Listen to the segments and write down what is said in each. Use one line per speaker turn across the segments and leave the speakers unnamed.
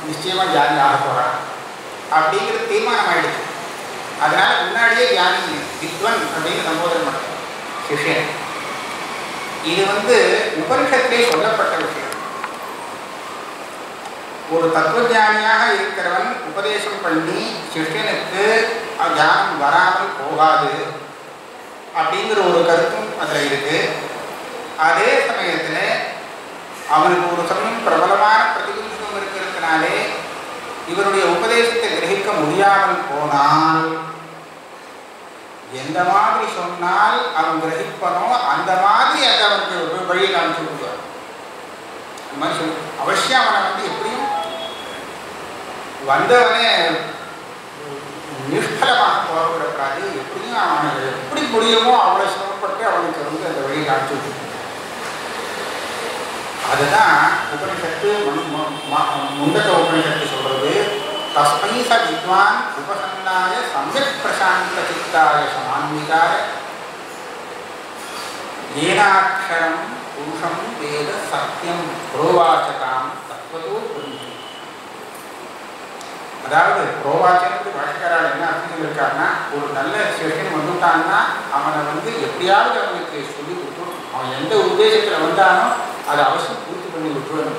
நிச்சயமாக ஞானி ஆக போகிறான் அப்படிங்கிறது தீர்மானம் ஆயிடுச்சு அதனால முன்னாடியே ஞானி வித்வன் அப்படின்னு சம்போதனை பண்ணுறோம் சிஷ்யன் இது வந்து உபனிஷத்திலே சொல்லப்பட்ட விஷயம் ஒரு தத்துவஞானியாக இருக்கிறவன் உபதேசம் பண்ணி சிஷ்யனுக்கு ஞானம் வராமல் போகாது அப்படிங்கிற ஒரு கருத்தும் அதில் இருக்கு அதே சமயத்தில் அவனுக்கு ஒரு சமயம் பிரபலமான பிரதிபலிப்பும் இருக்கிறதுனாலே இவருடைய உபதேசத்தை கிரகிக்க முடியாமல் போனால் எந்த மாதிரி சொன்னால் அவன் கிரகிப்பனோ அந்த மாதிரி அந்த அவனுக்கு ஒரு வழியை காமிச்சு கொடுக்குறான் அந்த மாதிரி சொல்லி அவசியம் அவனை வந்து எப்படியும் வந்தவனே நிஷ்பலமாக போகக்கூடாது எப்படியும் அவனுக்கு எப்படி முடியுமோ அவ்வளோ சிரமப்பட்டு அவனுக்கு வந்து அந்த வழியை காமிச்சு விட்டுருக்கான். அதுதான் உபனிஷத்து மு- மு- ம- முண்டக உபனிஷத்து சொல்றது தஸ்மை ச வித்வான் உபசன்னாய சமயக் பிரசாந்த சித்தாய சமான்விதாய ஏனாட்சரம் புருஷம் வேத சத்தியம் புரோவாச்சகாம் தத்துவதோ புரிஞ்சு அதாவது புரோவாச்சனுக்கு பாஷக்காரால் என்ன அர்த்தம் சொல்லியிருக்காருன்னா ஒரு நல்ல சிஷன் வந்துட்டான்னா அவனை வந்து எப்படியாவது அவனுக்கு சொல்லி கொடுத்துடும் அவன் எந்த உத்தேசத்தில் வந்தானோ அதை அவசியம் பூர்த்தி பண்ணி விட்டுருவணும்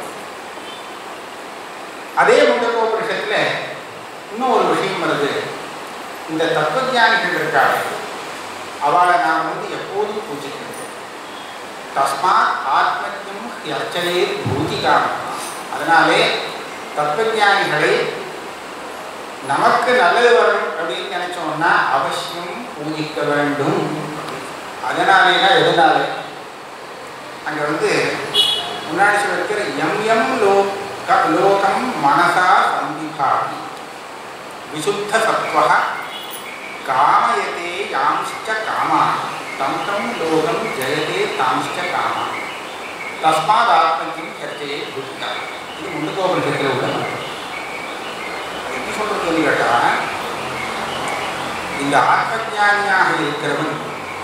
அதே முண்டகோபனிஷத்துல இன்னும் ஒரு விஷயம் வருது இந்த தத்துவஞானிகள் இருக்காங்க அவளை நாம் வந்து எப்போதும் பூஜிக்கணும் தஸ்மாத் ஆத்மஜம் அர்ச்சனே பூஜிகாம அதனாலே தத்துவஞானிகளை நமக்கு நல்லது வரும் அப்படின்னு நினைச்சோம்னா அவசியம் பூஜிக்க வேண்டும் அதனாலேனா எதனாலே அங்கே வந்து முன்னாடி சொல்லிருக்கிற எம் எம் லோக லோகம் மனசா சந்திபாதி விசுத்த சத்வ காமயதே யாம்ச்ச காமா தம் தம் லோகம் ஜெயதே தாம்ச்ச காமா தஸ்மாத் ஆத்மத்தின் சர்ச்சையை புத்திகா இது முன்னுக்கோபனிஷத்தில் உள்ள அது எப்படி சொல்றது சொல்லி கேட்டா இந்த ஆத்மஞானியாக இருக்கிறவன்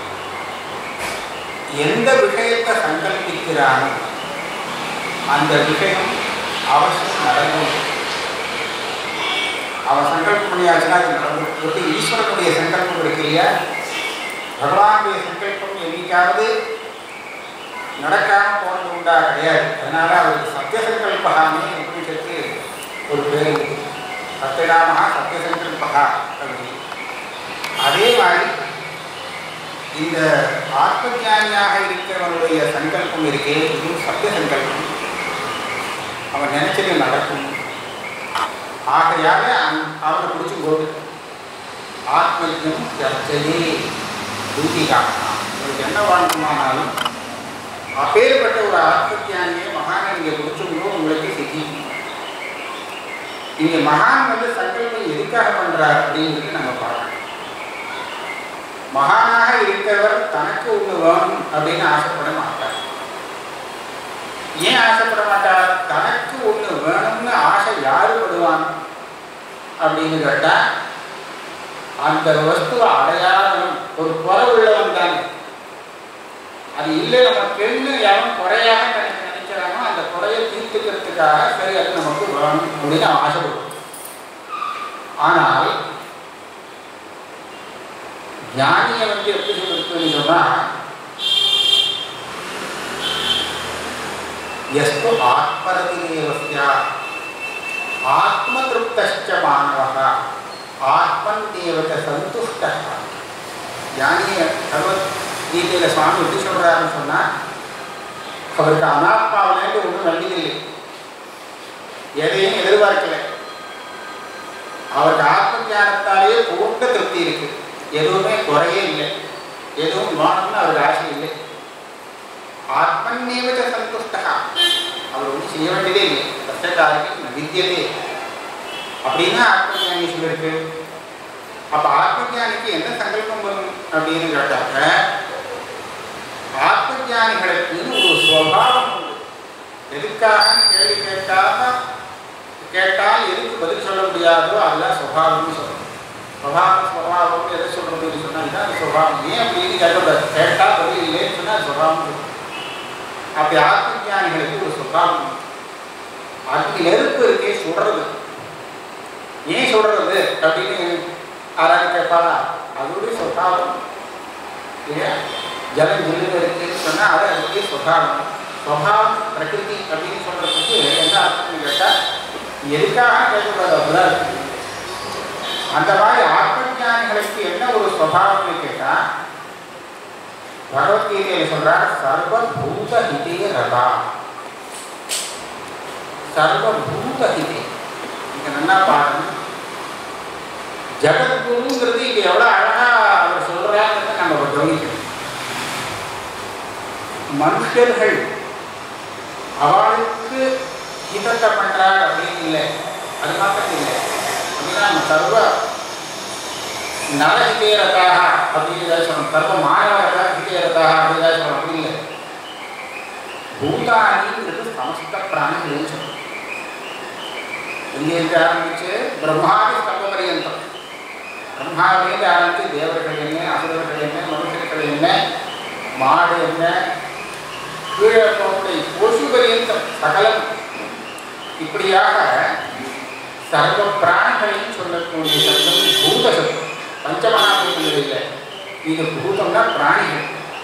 எந்த விஷயத்தை சங்கல்பிக்கிறானோ அந்த விஷயம் அவசியம் நடக்கும் அவன் சங்கல்பம் பண்ணியாச்சுன்னா அது நடக்கும் எப்படி ஈஸ்வரனுடைய சங்கல்பம் இருக்கு இல்லையா பகவானுடைய சங்கல்பம் என்னைக்காவது நடக்காம போனது உண்டா கிடையாது அதனால அவருக்கு சத்திய சங்கல்பகாமே உபனிஷத்து ஒரு பேர் இருக்கு சத்தியராமா சத்திய சங்கல்பகா அப்படி அதே மாதிரி இந்த ஆத்மஞானியாக இருக்கிறவனுடைய சங்கல்பம் இருக்கே இது சத்திய சங்கல்பம் அவன் நினைச்சது நடக்கும் ஆகையால அவன் அவனை பிடிச்சும் போது ஆத்மஜம் சர்ச்சையே பூஜிகாம உங்களுக்கு என்ன வாழ்க்கமானாலும் அப்பேற்பட்ட ஒரு ஆத்மஞானியை மகானை நீங்க பிடிச்சுங்களோ உங்களுக்கு சித்தி இங்க மகான் வந்து சங்கல்பம் எதுக்காக பண்றார் அப்படிங்கிறது நம்ம பார்க்கணும் மகானாக இருக்கிறவர் தனக்கு ஒன்று வேணும் அப்படின்னு ஆசைப்பட மாட்டார் ஏன் ஆசைப்பட மாட்டார் தனக்கு ஒன்று வேணும்னு ஆசை யாரு படுவான் அப்படின்னு கேட்டா அந்த வஸ்துவை அடையாளம் ஒரு குறை உள்ளவன் தானே அது இல்லை நம்ம பெண்ணு எவன் குறையாக நினைக்க நினைக்கிறானோ அந்த குறையை தீர்த்துக்கிறதுக்காக சரி அது நமக்கு வேணும் அப்படின்னு அவன் ஆசைப்படுவான் ஆனால் ஞானியை வந்து எப்படி சொல்லிருக்குன்னு சொன்னா எஸ்து ஆத்மரதிரேவஸ்ய ஆத்ம திருப்தச்ச மாணவ ஆத்மன் தேவத சந்துஷ்ட ஞானிய பகவத்கீதையில சுவாமி எப்படி சொல்றாருன்னு சொன்னா அவருக்கு அனாத்மாவிலேருந்து ஒன்றும் நம்பிக்கை எதையும் எதிர்பார்க்கல அவருக்கு ஆத்ம ஞானத்தாலேயே பூர்த்த திருப்தி இருக்கு எதுவுமே குறையே இல்லை எதுவும் வேணும்னு அவருக்கு ஆசை இல்லை ஆத்மநேவத சந்துஷ்டா அவர் ஒன்றும் செய்ய வேண்டியதே இல்லை கஷ்டக்காரியம் நவித்தியதே அப்படின்னு ஆத்மஞானி சொல்லியிருக்கு அப்ப ஆத்மஞானிக்கு என்ன சங்கல்பம் வரும் அப்படின்னு கேட்டாக்க ஆத்மஞானிகளுக்கு ஒரு சுவாவம் உண்டு எதுக்காக கேள்வி கேட்டாக கேட்டால் எதுக்கு பதில் சொல்ல முடியாதோ அதெல்லாம் சுவாவம்னு சொல்லணும் சுவாவம் சுவாவம் எதை சொல்றதுன்னு சொன்னா இதுதான் சுவாவம் ஏன் அப்படின்னு கேட்கக்கூடாது கேட்டால் பதில் இல்லைன்னு சொன்னா அது சுவாவம் சொல்லணும். அப்படி ஆத்மஞானிகளுக்கு ஒரு சுபாவம் அதுக்கு நெருப்பு இருக்கே சுடுறது ஏன் சுடுறது அப்படின்னு யாராவது கேட்பாரா அதோடைய சுபாவம் இல்லையா ஜலம் ஜில்லுன்னு இருக்குன்னு சொன்னால் அது அதோடைய சுபாவம் சுபாவம் பிரகிருதி அப்படின்னு சொல்றதுக்கு என்ன அர்த்தம்னு கேட்டால் எதுக்காக கேட்கக்கூடாது அப்படிதான் இருக்கு அந்த மாதிரி ஆத்மஜானிகளுக்கு என்ன ஒரு சுவாவம்னு கேட்டால் பகவத்கீதையில் சொல்றார் சர்வபூத ஹிதே ரதா சர்வபூத ஹிதே இங்க நல்லா பாருங்க ஜெகத்குருங்கிறது இங்க எவ்வளவு அழகா அவர் சொல்றாங்கிறத நம்ம கவனிக்கணும் மனுஷர்கள் அவளுக்கு ஹிதத்தை பண்றார் அப்படின்னு இல்லை அது மாத்திரம் இல்லை அப்படின்னா நம்ம சர்வ நரஹிதேரதாக அப்படின்னு ஏதாவது சொல்லணும் சர்வ மாணவரக ஹிதேரதாக அப்படின்னு ஏதாவது சொல்லணும் அப்படி இல்லை பூதானிங்கிறது சமஸ்த பிராணிகள் சொல்லணும் எங்கேருந்து ஆரம்பிச்சு பிரம்மாதி ஸ்தம்ப பரியந்தம் பிரம்மாவிலேருந்து ஆரம்பித்து தேவர்கள் என்ன அசுரர்கள் என்ன மனுஷர்கள் என்ன மாடு என்ன கீழே போகக்கூடிய கொசு பரியந்தம் சகலம் இப்படியாக சர்வ பிராணிகளையும் சொல்லக்கூடிய சப்தம் பூத சப்தம் பஞ்சமகாபூதங்கள் இல்லை இது பூதம்னா பிராணிகள்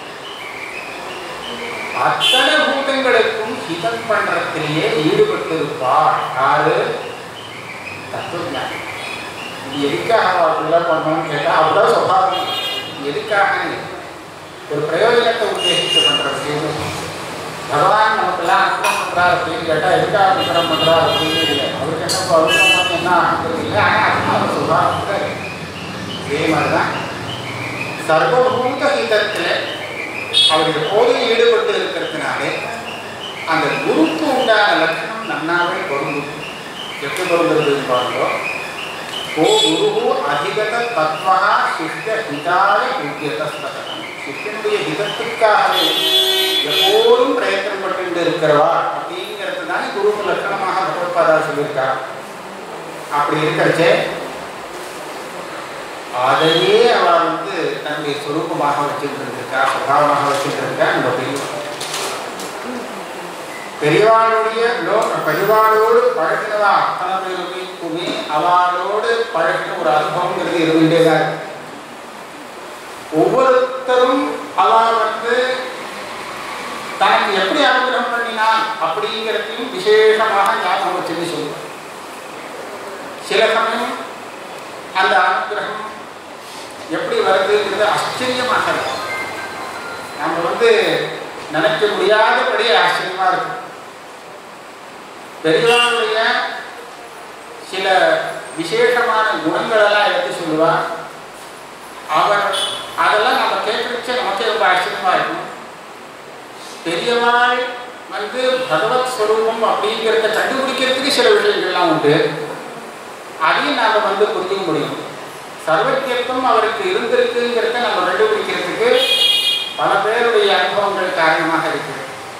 அத்தனை பூதங்களுக்கும் ஹிதம் பண்றதுலேயே ஈடுபட்டிருப்பார் யாரு தத்துவஞானி இது எதுக்காக அப்படிலாம் பண்ணணும்னு கேட்டால் அவ்வளோ சுபாவம் எதுக்காக ஒரு பிரயோஜனத்தை உத்தேசித்து பண்ற விஷயம் பகவான் நமக்கெல்லாம் அனுகிரகம் பண்றார் அப்படின்னு கேட்டால் எதுக்காக அனுகிரகம் பண்றார் அப்படின்னு இல்லை அவருக்கு என்ன இப்போ அனுகிரகம் பண்ணி என்ன ஆகிறது இல்லை ஆனால் அது அவர் சுபாவத்தில் இதே மாதிரி தான் சர்வபூத ஹிதத்தில் அவர் எப்போதும் ஈடுபட்டு இருக்கிறதுனாலே அந்த குருக்கு உண்டான லட்சணம் நன்னாவே பொருந்தும் எப்படி பொருந்துறதுன்னு பாருங்க ஓ குரு அதிகத தத்வா சிஷ்ய ஹிதாய யுத்தியதஸ்தகம் சிஷ்யனுடைய ஹிதத்துக்காகவே எப்போதும் பிரயத்தனம் பட்டு இருக்கிறவா அப்படிங்கிறது தானே குருக்கு லட்சணமாக பகவத்பாதா சொல்லியிருக்கார் அப்படி இருக்கிறச்சே அதையே அவள் வந்து தன்னுடைய சுரூபமாக வச்சுட்டு இருக்கா சுபாவமாக வச்சுட்டு இருக்கா நம்ம பெரியவா பெரியவாளுடைய லோ பெரியவாளோடு பழகினதா அத்தனை பேருக்குமே அவளோடு பழகின ஒரு அனுபவங்கிறது இருந்துட்டே தான் இருக்கு. ஒவ்வொருத்தரும் அவள் வந்து தனக்கு எப்படி அனுகிரகம் பண்ணினான் அப்படிங்கிறதையும் விசேஷமாக ஞாபகம் வச்சுன்னு சொல்லுவார் சில சமயம் அந்த அனுகிரகம் எப்படி வருதுங்கிறது ஆச்சரியமாக இருக்கும் நம்ம வந்து நினைக்க முடியாதபடி ஆச்சரியமா இருக்கு பெரியவாளுடைய சில விசேஷமான குணங்களெல்லாம் எடுத்து சொல்லுவார் அவர் அதெல்லாம் நம்ம கேட்கறச்சே நமக்கே ரொம்ப ஆச்சரியமா இருக்கும் பெரியவாள் வந்து பகவத் ஸ்வரூபம் அப்படிங்கிறத கண்டுபிடிக்கிறதுக்கு சில விஷயங்கள்லாம் உண்டு அதையும் நாம் வந்து புரிஞ்சுக்க முடியும் சர்வத்தியத்துவம் அவருக்கு இருந்திருக்குங்கிறத நம்ம கண்டுபிடிக்கிறதுக்கு பல பேருடைய அனுபவங்கள் காரணமாக இருக்கு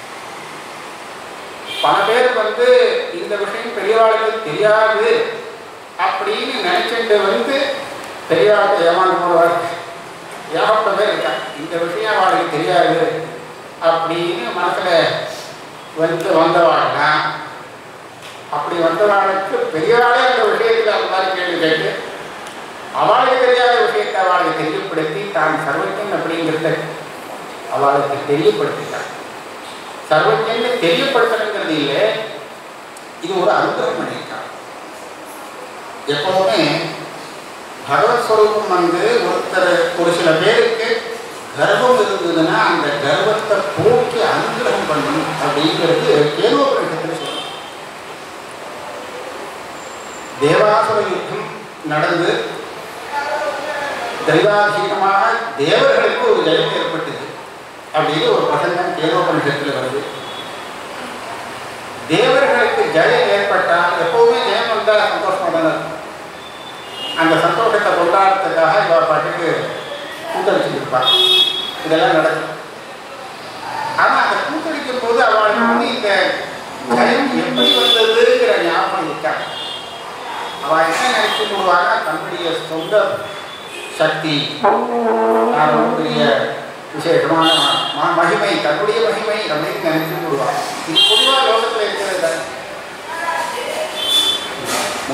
பல பேர் வந்து இந்த விஷயம் பெரியவாளுக்கு தெரியாது அப்படின்னு நினைச்சுட்டு வந்து பெரியவாளுக்கு ஏமாந்து போடுவார் ஏகப்பட்ட பேர் இருக்காங்க இந்த விஷயம் அவளுக்கு தெரியாது அப்படின்னு மனசுல வந்து வந்தவாள்னா அப்படி வந்தவாளுக்கு பெரியவாளே அந்த விஷயத்துல அந்த மாதிரி கேள்வி கேட்டு அவளுக்கு தெரியாத விஷயத்தை அவளுக்கு தெரியப்படுத்தி தான் சர்வஜன் அப்படிங்கிறத அவளுக்கு தெரியப்படுத்திட்டான் சர்வஜன்னு தெரியப்படுத்தணுங்கிறது இல்லை இது ஒரு அனுகிரகம் பண்ணியிருக்கான் எப்பவுமே பகவத் ஸ்வரூபம் வந்து ஒருத்தர் ஒரு சில பேருக்கு கர்வம் இருந்ததுன்னா அந்த கர்வத்தை போக்கி அனுகிரகம் பண்ணணும் அப்படிங்கிறது கேனோபரிஷத்தில் சொல்லணும் தேவாசுர யுத்தம் நடந்து தெய்வாதீனமாக தேவர்களுக்கு ஒரு ஜெயம் ஏற்பட்டது அப்படின்னு ஒரு பிரசங்கம் கேனோபனிஷத்தில் வருது தேவர்களுக்கு ஜெயம் ஏற்பட்டால் எப்பவுமே ஜெயம் வந்தால் சந்தோஷமாக தானே இருக்கும் அந்த சந்தோஷத்தை கொண்டாடுறதுக்காக இவ பாட்டுக்கு கூட்டடிச்சுருப்பாள் இதெல்லாம் நடக்கும் ஆனால் அந்த கூட்டடிக்கும் போது அவளுக்கு வந்து இந்த ஜெயம் எப்படி வந்ததுங்கிற ஞாபகம் இருக்காங்க அவள் என்ன நினைச்சு போடுவாங்க தன்னுடைய சொந்த சக்தி நான் ரொம்ப பெரிய விசேஷமான ம- மகிமை தன்னுடைய மகிமை அப்படின்னு நினைச்சு போடுவாங்க இது பொதுவாக லோகத்தில் இருக்கிறது தானே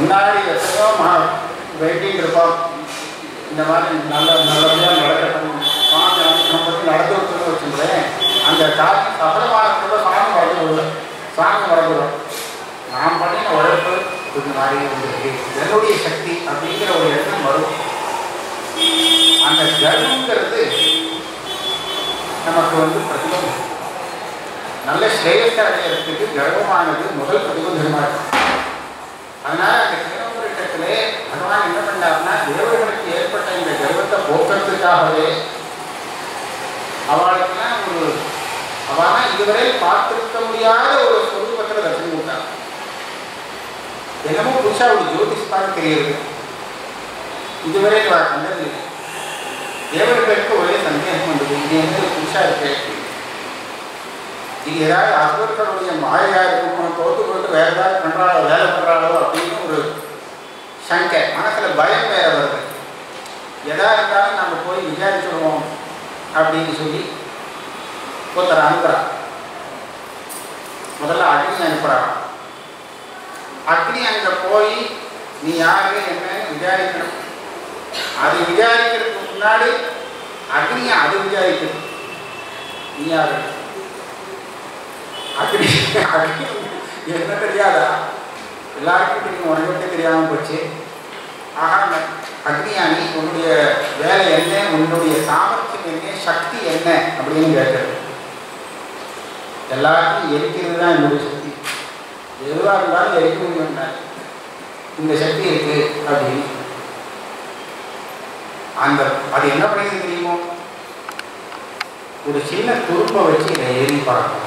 முன்னாடி எத்தனையோ மா வெயிட்டிங் இருப்பான் இந்த மாதிரி நல்ல நல்லபடியாக நடக்கட்டும் சுவாமி அனுகிரகம் பண்ணி நடந்து விட்டுன்னு வச்சுக்கிறேன் அந்த காரியம் சஃலமானதுக்குள்ள சாமி மறந்துவிடும் சாமி மறந்துடும் நான் பண்ணின உழைப்பு இது மாதிரி உங்களுக்கு என்னுடைய சக்தி அப்படிங்கிற ஒரு எண்ணம் வரும் அந்த கர்வங்கிறது நமக்கு வந்து பிரதிபந்தம் நல்ல ஸ்ரேயத்தை அடையிறதுக்கு கர்வமானது முதல் பிரதிபந்தமாக இருக்கும் அதனால அந்த கிரகத்திலே பகவான் என்ன பண்ணார்னா தேவர்களுக்கு ஏற்பட்ட இந்த கர்வத்தை போக்குறதுக்காகவே அவளுக்கெல்லாம் ஒரு அவனா இதுவரை பார்த்திருக்க முடியாத ஒரு சொரூபத்தில் தரிசனம் கொடுத்தாங்க என்னமோ புதுசா ஒரு ஜோதிஷ்பான்னு தெரியுது இதுவரை அவள் கண்டது இல்லை தேவர்களுக்கு ஒரே சந்தேகம் வந்தது இது என்ன புதுசா இருக்கு இது ஏதாவது அசுரர்களுடைய மாயா இருக்கும் தோத்து போட்டு வேற ஏதாவது பண்றாளோ வேலை பண்றாளோ அப்படின்னு ஒரு சங்கை மனசுல பயம் வேற வருது எதா இருந்தாலும் நம்ம போய் விசாரிச்சுடுவோம் அப்படின்னு சொல்லி ஒருத்தர் அனுப்புறா முதல்ல அக்னி அனுப்புறான் அக்னி அங்க போய் நீ யாரு என்னன்னு விசாரிக்கணும் அது விசாரிக்கிறதுக்கு முன்னாடி அக்னியை அது விசாரிக்கணும் நீ யாரு அக்னி அக்னி என்ன தெரியாதா எல்லாருக்கும் தெரியும் உனக்கு மட்டும் தெரியாம போச்சு ஆகா அக்னியானி உன்னுடைய வேலை என்ன உன்னுடைய சாமர்த்தியம் என்ன சக்தி என்ன அப்படின்னு கேட்கறது எல்லாருக்கும் எரிக்கிறது தான் என்னுடைய சக்தி எதுவாக இருந்தாலும் எரிக்க முடியும் இந்த சக்தி இருக்கு அப்படின்னு அந்த அது என்ன பண்ணியது தெரியுமோ ஒரு சின்ன துருப்பை வச்சு இதை ஏறி பார்க்கலாம்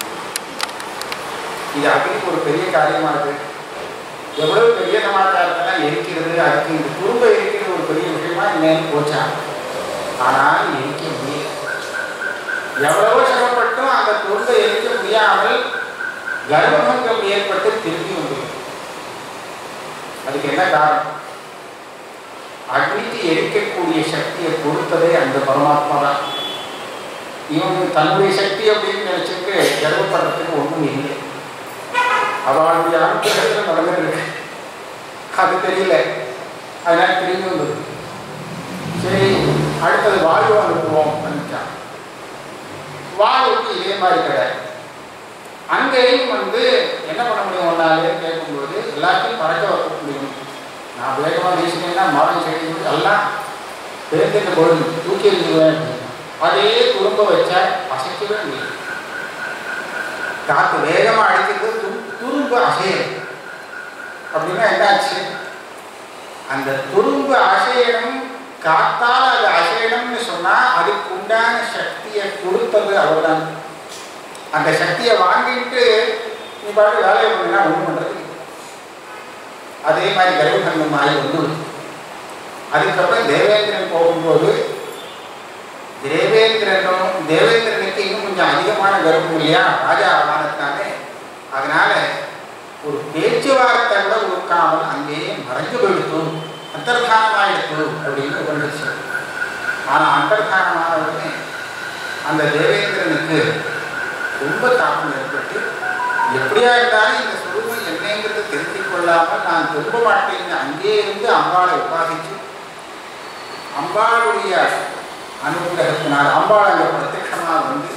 இது அக்னிக்கு ஒரு பெரிய காரியமா இருக்கு எவ்வளவு பெரிய சமாச்சாரத்தெல்லாம் எரிக்கிறது அதுக்கு இந்த துரும்ப எரிக்கிறது ஒரு பெரிய விஷயமா என்னன்னு போச்சா ஆனால் எரிக்க முடியல எவ்வளவோ சிரமப்பட்டும் அந்த துரும்பை எரிக்க முடியாமல் கர்ப்பபங்கம் ஏற்பட்டு திரும்பி வந்தது அதுக்கு என்ன காரணம் அக்னிக்கு எரிக்கக்கூடிய சக்தியை கொடுத்ததே அந்த பரமாத்மா தான் இவன் தன்னுடைய சக்தி அப்படின்னு நினைச்சுட்டு கர்வப்படுறதுக்கு ஒன்றும் இல்லை அவளுடைய அனுகிரகத்தில் நடந்துருக்கு அது தெரியல அதனால திரும்பி வந்தது சரி அடுத்தது வாழ்வு அனுப்புவோம் நினைச்சான் வாழ்வுக்கு இதே மாதிரி கிடையாது அங்கேயும் வந்து என்ன பண்ண முடியும் ஒன்னாலே கேட்கும்போது எல்லாத்தையும் பறக்க வைக்க முடியும் நான் வேகமாக வீசினேன்னா மரம் செடி எல்லாம் பேருந்து போயிடும் தூக்கி எறிஞ்சுவேன் அப்படின்னா அதே துரும்ப வச்சா அசைக்கவே முடியும் காற்று வேகமாக அடிக்கிறது து- துரும்பு அசையணும் அப்படின்னா என்னாச்சு அந்த துரும்பு அசையணும் காத்தால் அது அசையணும்னு சொன்னா அதுக்கு உண்டான சக்தியை கொடுத்தது அவர்தான் அந்த சக்தியை வாங்கிட்டு நீ பாட்டு வேலையை பண்ணினா ஒன்றும் பண்றது இல்லை. அதே மாதிரி கர்ப்பசங்கம் ஆகி வந்து அதுக்கப்புறம் தேவேந்திரன் போகும்போது தேவேந்திரனும் தேவேந்திரனுக்கு இன்னும் கொஞ்சம் அதிகமான கர்ப்பம் இல்லையா ராஜா ஆனதுனாலே அதனால ஒரு பேச்சுவார்த்தை கூட கொடுக்காமல் அங்கேயே மறைஞ்சு போயிடுத்து அந்தர்தானமாயிடுத்து அப்படின்னு உபநிஷம் ஆனால் அந்தர்தானமான உடனே அந்த தேவேந்திரனுக்கு ரொம்ப தாக்கம் ஏற்பட்டு எப்படியா இருந்தாலும் இந்த சுரூபம் என்னங்கிறத தெரிஞ்சுக் கொள்ளாமல் நான் திரும்ப மாட்டேன்னு அங்கே இருந்து அம்பாளை உபாசிச்சு அம்பாளுடைய அனுகிரகத்தினால் அம்பாள் அங்கே பிரத்யட்சமாக வந்து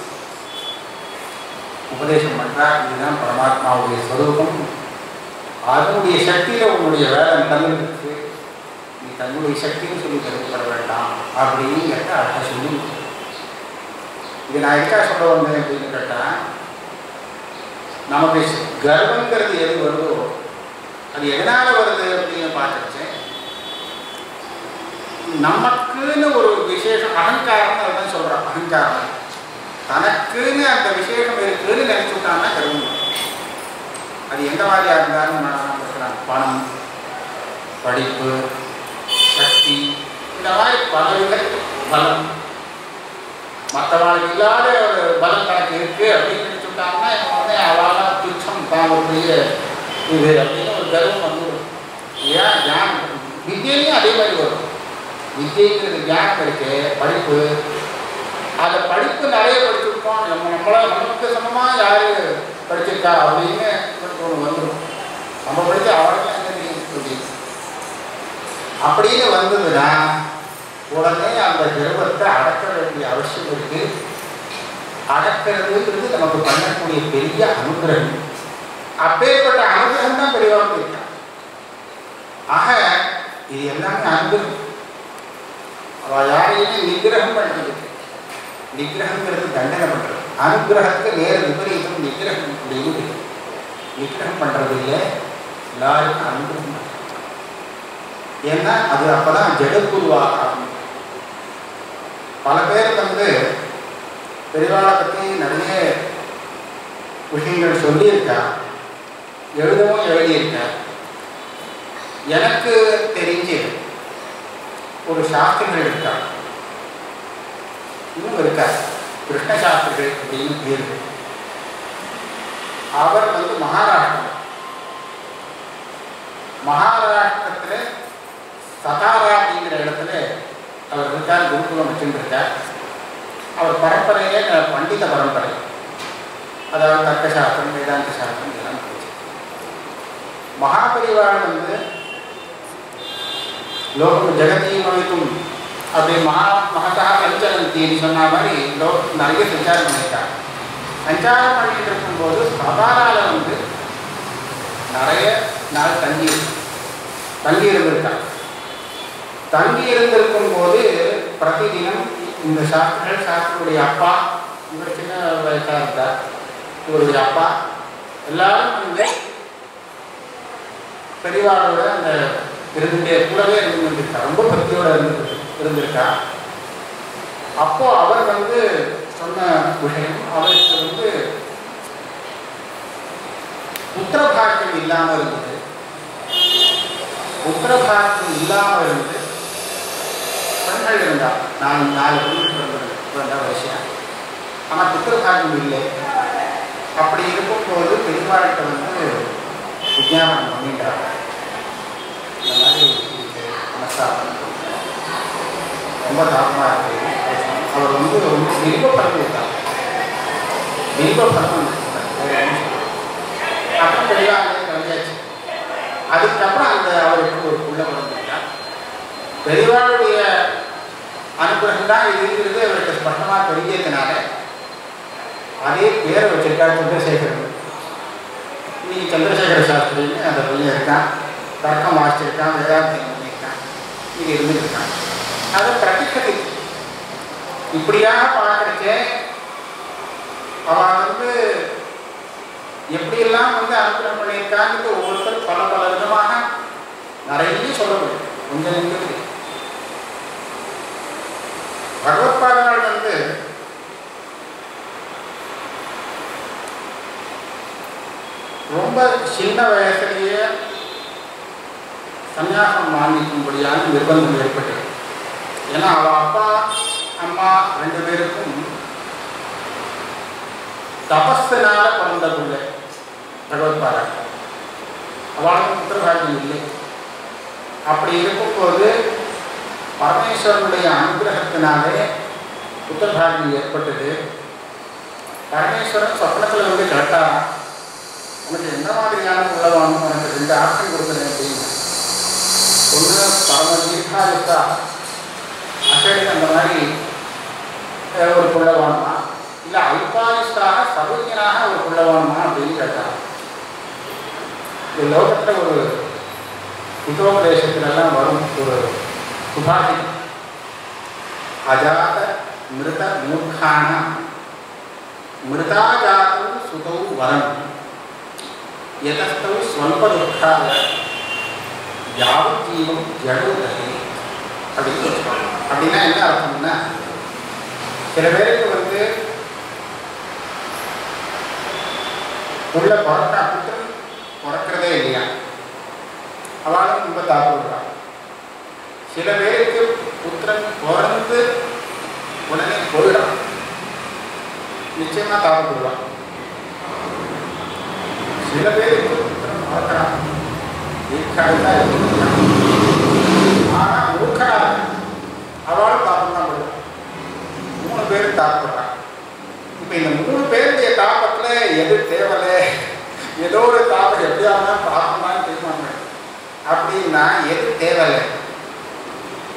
உபதேசம் பண்றார் இதுதான் பரமாத்மாவுடைய ஸ்வரூபம் அதனுடைய சக்தியில உன்னுடைய வேலை தங்கிருக்கு நீ தன்னுடைய சக்தின்னு சொல்லி கருதப்பட வேண்டாம் அப்படின்னு கேட்டால் அழகாக சொல்லி இது நான் எதுக்காக சொல்ல வந்தேன் அப்படின்னு கேட்டால் நமக்கு கர்வங்கிறது எது வருதோ அது எதனால வருது அப்படின்னு பார்த்துச்சேன் நமக்குன்னு ஒரு விசேஷம் அகங்காரம் அதுதான் சொல்றோம் அகங்காரம் தனக்குன்னு அந்த விசேஷம் இருக்குன்னு நினைச்சு விட்டான்னா கர்வம் வரும். அது எந்த மாதிரியா இருந்தாலும் நான் இருக்கிறேன் பணம் படிப்பு சக்தி இந்த மாதிரி பலவிகள் பலம் மற்றவங்களுக்கு இல்லாத ஒரு பலம் தனக்கு இருக்கு அப்படின்னு நினைச்சு விட்டாங்கன்னா இவன் உடனே அவளால் துச்சம் தான் ஒரு பெரிய இது அப்படின்னு ஒரு கர்வம் வந்துடும் ஏன் ஞானம் வித்தியிலையும் அதே மாதிரி வரும் வித்தியங்கிறது ஞானம் இருக்கு படிப்பு அந்த படிப்பு நிறைய படிச்சிருக்கோம் நம்ம நம்மள நமக்கு சமமாக யாரு படிச்சிருக்கா அப்படின்னு ஒன்று வந்துடும் நம்ம படித்து அவளுக்கு என்ன தெரியும் அப்படின்னு வந்ததுன்னா உடனே அந்த கர்வத்தை அடக்க வேண்டிய அவசியம் இருக்கு அடக்கிறதுங்கிறது நமக்கு பண்ணக்கூடிய பெரிய அனுகிரகம் அப்பேற்பட்ட அனுகிரகம் தான் பெரியவாக இருக்கான் ஆக இது எல்லாமே அனுகிரகம் அவ யாரையுமே நிகிரகம் பண்றது நிகிரகங்கிறது தண்டனை பண்றது அனுகிரகத்துக்கு நேர விபரீதம் நிகிரகம் அப்படின்னு இருக்கு. நிகிரகம் பண்றது இல்லை எல்லாருக்கும் அனுகிரகம் பண்றது. ஏன்னா அது அப்பதான் ஜெகத்குருவாக ஆரம்பிக்கும் பல பேர் வந்து பெரியவாளை பற்றி நிறைய விஷயங்கள் சொல்லியிருக்கா எழுதவும் எழுதியிருக்கா எனக்கு தெரிஞ்சு ஒரு சாஸ்திரிகள் இருக்கா இன்னும் இருக்கார் கிருஷ்ண சாஸ்திரிகள் அப்படின்னு பேர் அவர் வந்து மகாராஷ்டிரம் மகாராஷ்டிரத்தில் சதாரா அப்படிங்கிற இடத்துல அவர் இருக்கார் குருகுலம் வச்சுருக்கார் அவர் பரம்பரையே ந- பண்டித பரம்பரை அதாவது தர்க்க சாஸ்திரம் வேதாந்த சாஸ்திரம் இதெல்லாம் போச்சு மகாபரிவாள் வந்து லோகம் ஜெகதீமவிக்கும் அப்படி மகா மகதா பஞ்சனந்தின்னு சொன்ன மாதிரி லோகம் நிறைய சஞ்சாரம் பண்ணியிருக்காங்க சஞ்சாரம் பண்ணிட்டு இருக்கும்போது சதாரால வந்து நிறைய நாள் தங்கி தங்கி இருந்திருக்காங்க தங்கி இருந்திருக்கும் போது பிரதிதினம் இந்த சாஸ்திரிகள் சாஸ்திரியுடைய அப்பா இவர் சின்ன வயசாக இருந்தார் இவருடைய அப்பா எல்லாரும் வந்து பெரியவாளோட அந்த இருந்துட்டே கூடவே இருந்து வந்திருக்கா ரொம்ப பக்தியோட இருந்து இருந்திருக்கா அப்போ அவர் வந்து சொன்ன விஷயம் அவருக்கு வந்து புத்திரபாக்கியம் இல்லாமல் இருந்தது புத்திரபாக்கியம் இல்லாமல் இருந்து பெண்கள் இருந்தா நான் நாலு பெண்கள் பிறந்தது பிறந்த விஷயம் ஆனால் புத்திரபாக்கியம் இல்லை அப்படி இருக்கும்போது பெரியவாழ்கிட்ட வந்து விஞ்ஞாபனம் பண்ணிட்டாங்க இந்த மாதிரி இதுக்கு மனசாபம் ரொம்ப தாக்கமாக இருக்கு அவர் வந்து ரொம்ப விருப்பப்படம் இருக்காங்க விருப்பப்படம் அப்புறம் பெரியவாங்க கவிஞாச்சு அதுக்கப்புறம் அந்த அவருக்கு ஒரு புள்ள பிறந்திருக்கார் பெரியவாளுடைய அனுகிரகம் தான் இதுங்கிறது அவருக்கு ஸ்பஷ்டமாக தெரிஞ்சதுனால அதே பேரை வச்சிருக்கார் சந்திரசேகரன் இன்னைக்கு சந்திரசேகர சாஸ்திரின்னு அந்த பையன் இருக்கான் தர்க்கம் வாசிச்சிருக்கான் வேதாந்தம் பண்ணியிருக்கான் இது இருந்துருக்கான் அதை பிரதிஷ்டை இப்படியாக பார்க்கறச்சே அவன் வந்து எப்படியெல்லாம் வந்து அனுகிரகம் பண்ணியிருக்காங்கிறது ஒவ்வொருத்தர் பல பல விதமாக நிறைய சொல்ல முடியும் கொஞ்சம் நிமிடத்தில் பகவத்பாதனால் வந்து ரொம்ப சின்ன வயசுலேயே சன்னியாசம் வாங்கிக்கும்படியான நிர்பந்தம் ஏற்பட்டது ஏன்னா அவள் அப்பா அம்மா ரெண்டு பேருக்கும் தபஸினால பிறந்த பிள்ளை பகவத்பாதா அவளுக்கும் புத்திரபாகியம் இல்லை அப்படி இருக்கும்போது பரமேஸ்வரனுடைய அனுகிரகத்தினாலே புத்திரபாகியம் ஏற்பட்டது பரமேஸ்வரன் சொப்னத்தில் வந்து கேட்டாராம் உனக்கு எந்த மாதிரியான உள்ளவானும் உனக்கு ரெண்டு ஆப்ஷன் கொடுக்குறேன் அப்படின்னு ஒன்று பரம தீர்க்காயுக்தா அசடி அந்த மாதிரி அஹ், ஒரு புள்ளவானுமா இல்லை அல்பாயுஷ்டாக சர்வஜனாக ஒரு புள்ளவானுமா அப்படின்னு கேட்டாங்க இந்த லோகத்தில் ஒரு ஹிதோபதேசத்துலலாம் வரும் ஒரு சுபாஷிதம் அஜாத மிருத மூர்க்கான மிருதாஜாதம் சுதௌ வரம் எதஸ்தௌ ஸ்வல்ப துக்கால யாவத் ஜீவம் ஜடுதகை அப்படின்னு சொல்லுவாங்க அப்படின்னா என்ன அர்த்தம்னா சில பேருக்கு வந்து உள்ள பிறக்க புத்திரன் பிறக்கிறதே இல்லையா அவளும் ரொம்ப தாக்கப்படுறான் சில பேருக்கு புத்திரன் பிறந்து உடனே போயிடான் நிச்சயமா தாக்கப்படுவான் சில பேருக்கு புத்திரன் பிறக்கிறான் தீர்க்காயுதா இருக்கிறான் ஆனா மூர்க்கனாக அவளும் தாக்கம் தான் படுவான் மூணு பேரும் தாக்கப்படுறான் இப்போ இந்த மூணு பேருடைய தாக்கத்தில் எது தேவலை ஏதோ ஒரு தாக்கம் எப்படியாவது தாக்கமான்னு தீர்மானம் அப்படின்னா எது தேவலை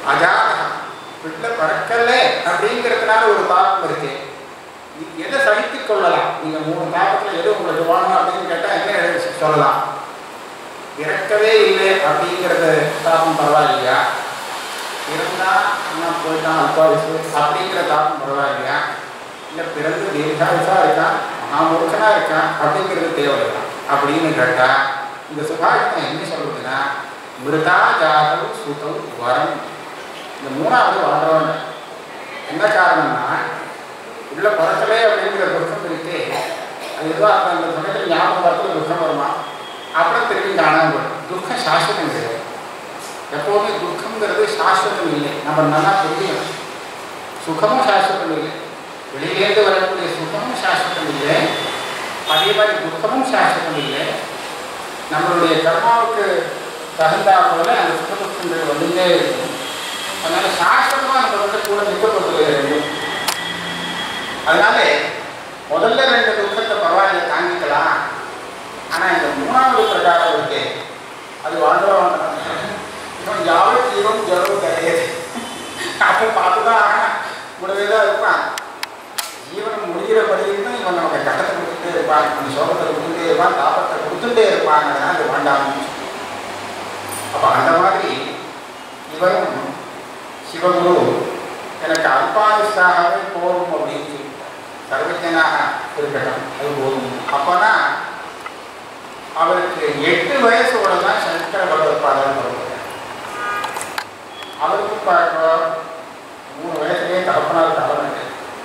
அஜாதகம் பிள்ளை பிறக்கல அப்படிங்கிறதுனால ஒரு தாக்கம் இருக்கு நீ எதை சகித்துக் கொள்ளலாம் நீங்க மூணு தாக்கத்துல எது உங்களுக்கு வேணும் அப்படின்னு கேட்டா என்ன எழுதி சொல்லலாம் இறக்கவே இல்லை அப்படிங்கிறது தாக்கம் பரவாயில்லையா இருந்தா அண்ணா போயிட்டான் அப்பா வயசு அப்படிங்கிற தாக்கம் பரவாயில்லையா இல்லை பிறந்து தீர்காயுசா இருக்கான் மகாமூர்க்கனா இருக்கான் அப்படிங்கிறது தேவையில்லை அப்படின்னு கேட்டா இந்த சுகாயத்தம் என்ன சொல்றதுன்னா மிருதா ஜாதவ் சுதவ் வரம் இந்த மூணாவது வாழ்றவன் என்ன காரணம்னா உள்ள பிறக்கலே அப்படிங்கிற துக்கம் இருக்கு அது ஏதோ அந்த அந்த சமயத்தில் ஞாபகம் வரத்துல துக்கம் வருமா அப்புறம் திரும்பி காணாம போயிடும் துக்கம் சாஸ்வதம் கிடையாது எப்போவுமே துக்கம்ங்கிறது சாஸ்வதம் இல்லை நம்ம நல்லா புரியணும் சுகமும் சாஸ்வதம் இல்லை வெளியிலேருந்து வரக்கூடிய சுகமும் சாஸ்வதம் இல்லை அதே மாதிரி துக்கமும் சாஸ்வதம் இல்லை நம்மளுடைய கர்மாவுக்கு தகுந்தா போல அந்த சுக துக்கங்கள் வந்துட்டே இருக்கும் அதனால சாஸ்வதமாக நம்ம வந்து கூட நிற்கப்படுறது வேண்டும் அதனால முதல்ல ரெண்டு துக்கத்தை பரவாயில்ல தாங்கிக்கலாம் ஆனா இந்த மூணாவது பிரகாரம் இருக்கு அது வாழ்றவன் இவன் யாரும் ஜீவம் ஜலம் கிடையாது அப்போ பார்த்துதான் ஆகணும் கூடவே தான் இருப்பான் ஜீவனம் முடிகிற வரையும் தான் இவன் நமக்கு கட்டத்தை கொடுத்துட்டே இருப்பான் அந்த சோகத்தை கொடுத்துட்டே இருப்பான் தாபத்தை கொடுத்துட்டே இருப்பான் அதனால அது வேண்டாம் அப்போ அந்த மாதிரி இவரும் சிவகுரு எனக்கு அல்பாயுஷாகவே போதும் அப்படின்னு சொல்லிட்டார் சர்வஜனாக இருக்கட்டும் அது போதும் அப்போனா அவருக்கு எட்டு வயசோட தான் சங்கர பகவத்பாதம் வருவார் அவருக்கு பார்க்க மூணு வயசுலேயே தகப்பனார் தலைமை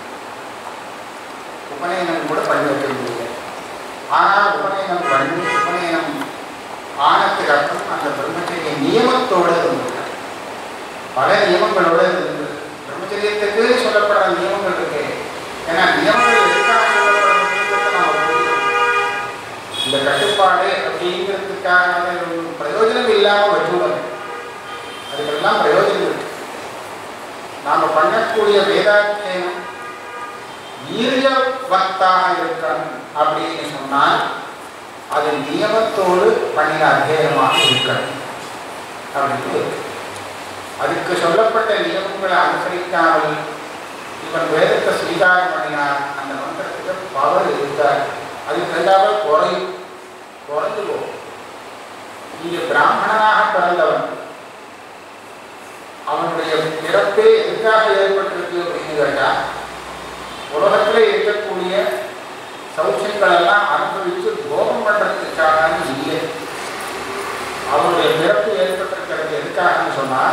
உபநயனம் கூட பண்ணி வைக்க முடியல ஆனால் உபநயனம் பண்ணி உபநயனம் ஆனத்துக்கு அப்புறம் அந்த பிரம்மச்சரிய நியமத்தோடு இருந்திருக்கார் பல நியமங்களோடு இருந்தது பிரம்மச்சரியத்துக்கு சொல்லப்படுற நியமங்கள் இருக்கு ஏன்னா நியமங்கள் எதுக்காக சொல்லப்படுறதுங்கிறத நாம புரிஞ்சுக்கணும். இந்த கட்டுப்பாடு அப்படிங்கிறதுக்காக ஒரு பிரயோஜனம் இல்லாமல் வச்சுள்ளது அதுக்கெல்லாம் பிரயோஜனம் இருக்கு நாம பண்ணக்கூடிய வேதாத்தியனம் வீரியவத்தாக இருக்கணும் அப்படின்னு சொன்னால் அது நியமத்தோடு பண்ணின அத்தியனமாக இருக்கணும் அப்படின்னு இருக்கு. அதுக்கு சொல்லப்பட்ட நியமங்களை அனுசரிக்காமல் இவன் வேதத்தை ஸ்வீகாரம் பண்ணினார் அந்த மந்திரத்துக்கு பவர் இருக்கார் அதுக்கு ரெண்டாவது குறையும் குறைஞ்சு போகும் இங்க பிராமணனாக பிறந்தவன் அவனுடைய பிறப்பே எதுக்காக ஏற்பட்டிருக்கு அப்படின்னு கேட்டா உலகத்துல இருக்கக்கூடிய சௌக்கியங்கள் எல்லாம் அனுபவித்து போகம் பண்றதுக்காக இல்லை அவனுடைய பிறப்பு ஏற்பட்டிருக்கிறது எதுக்காகன்னு சொன்னா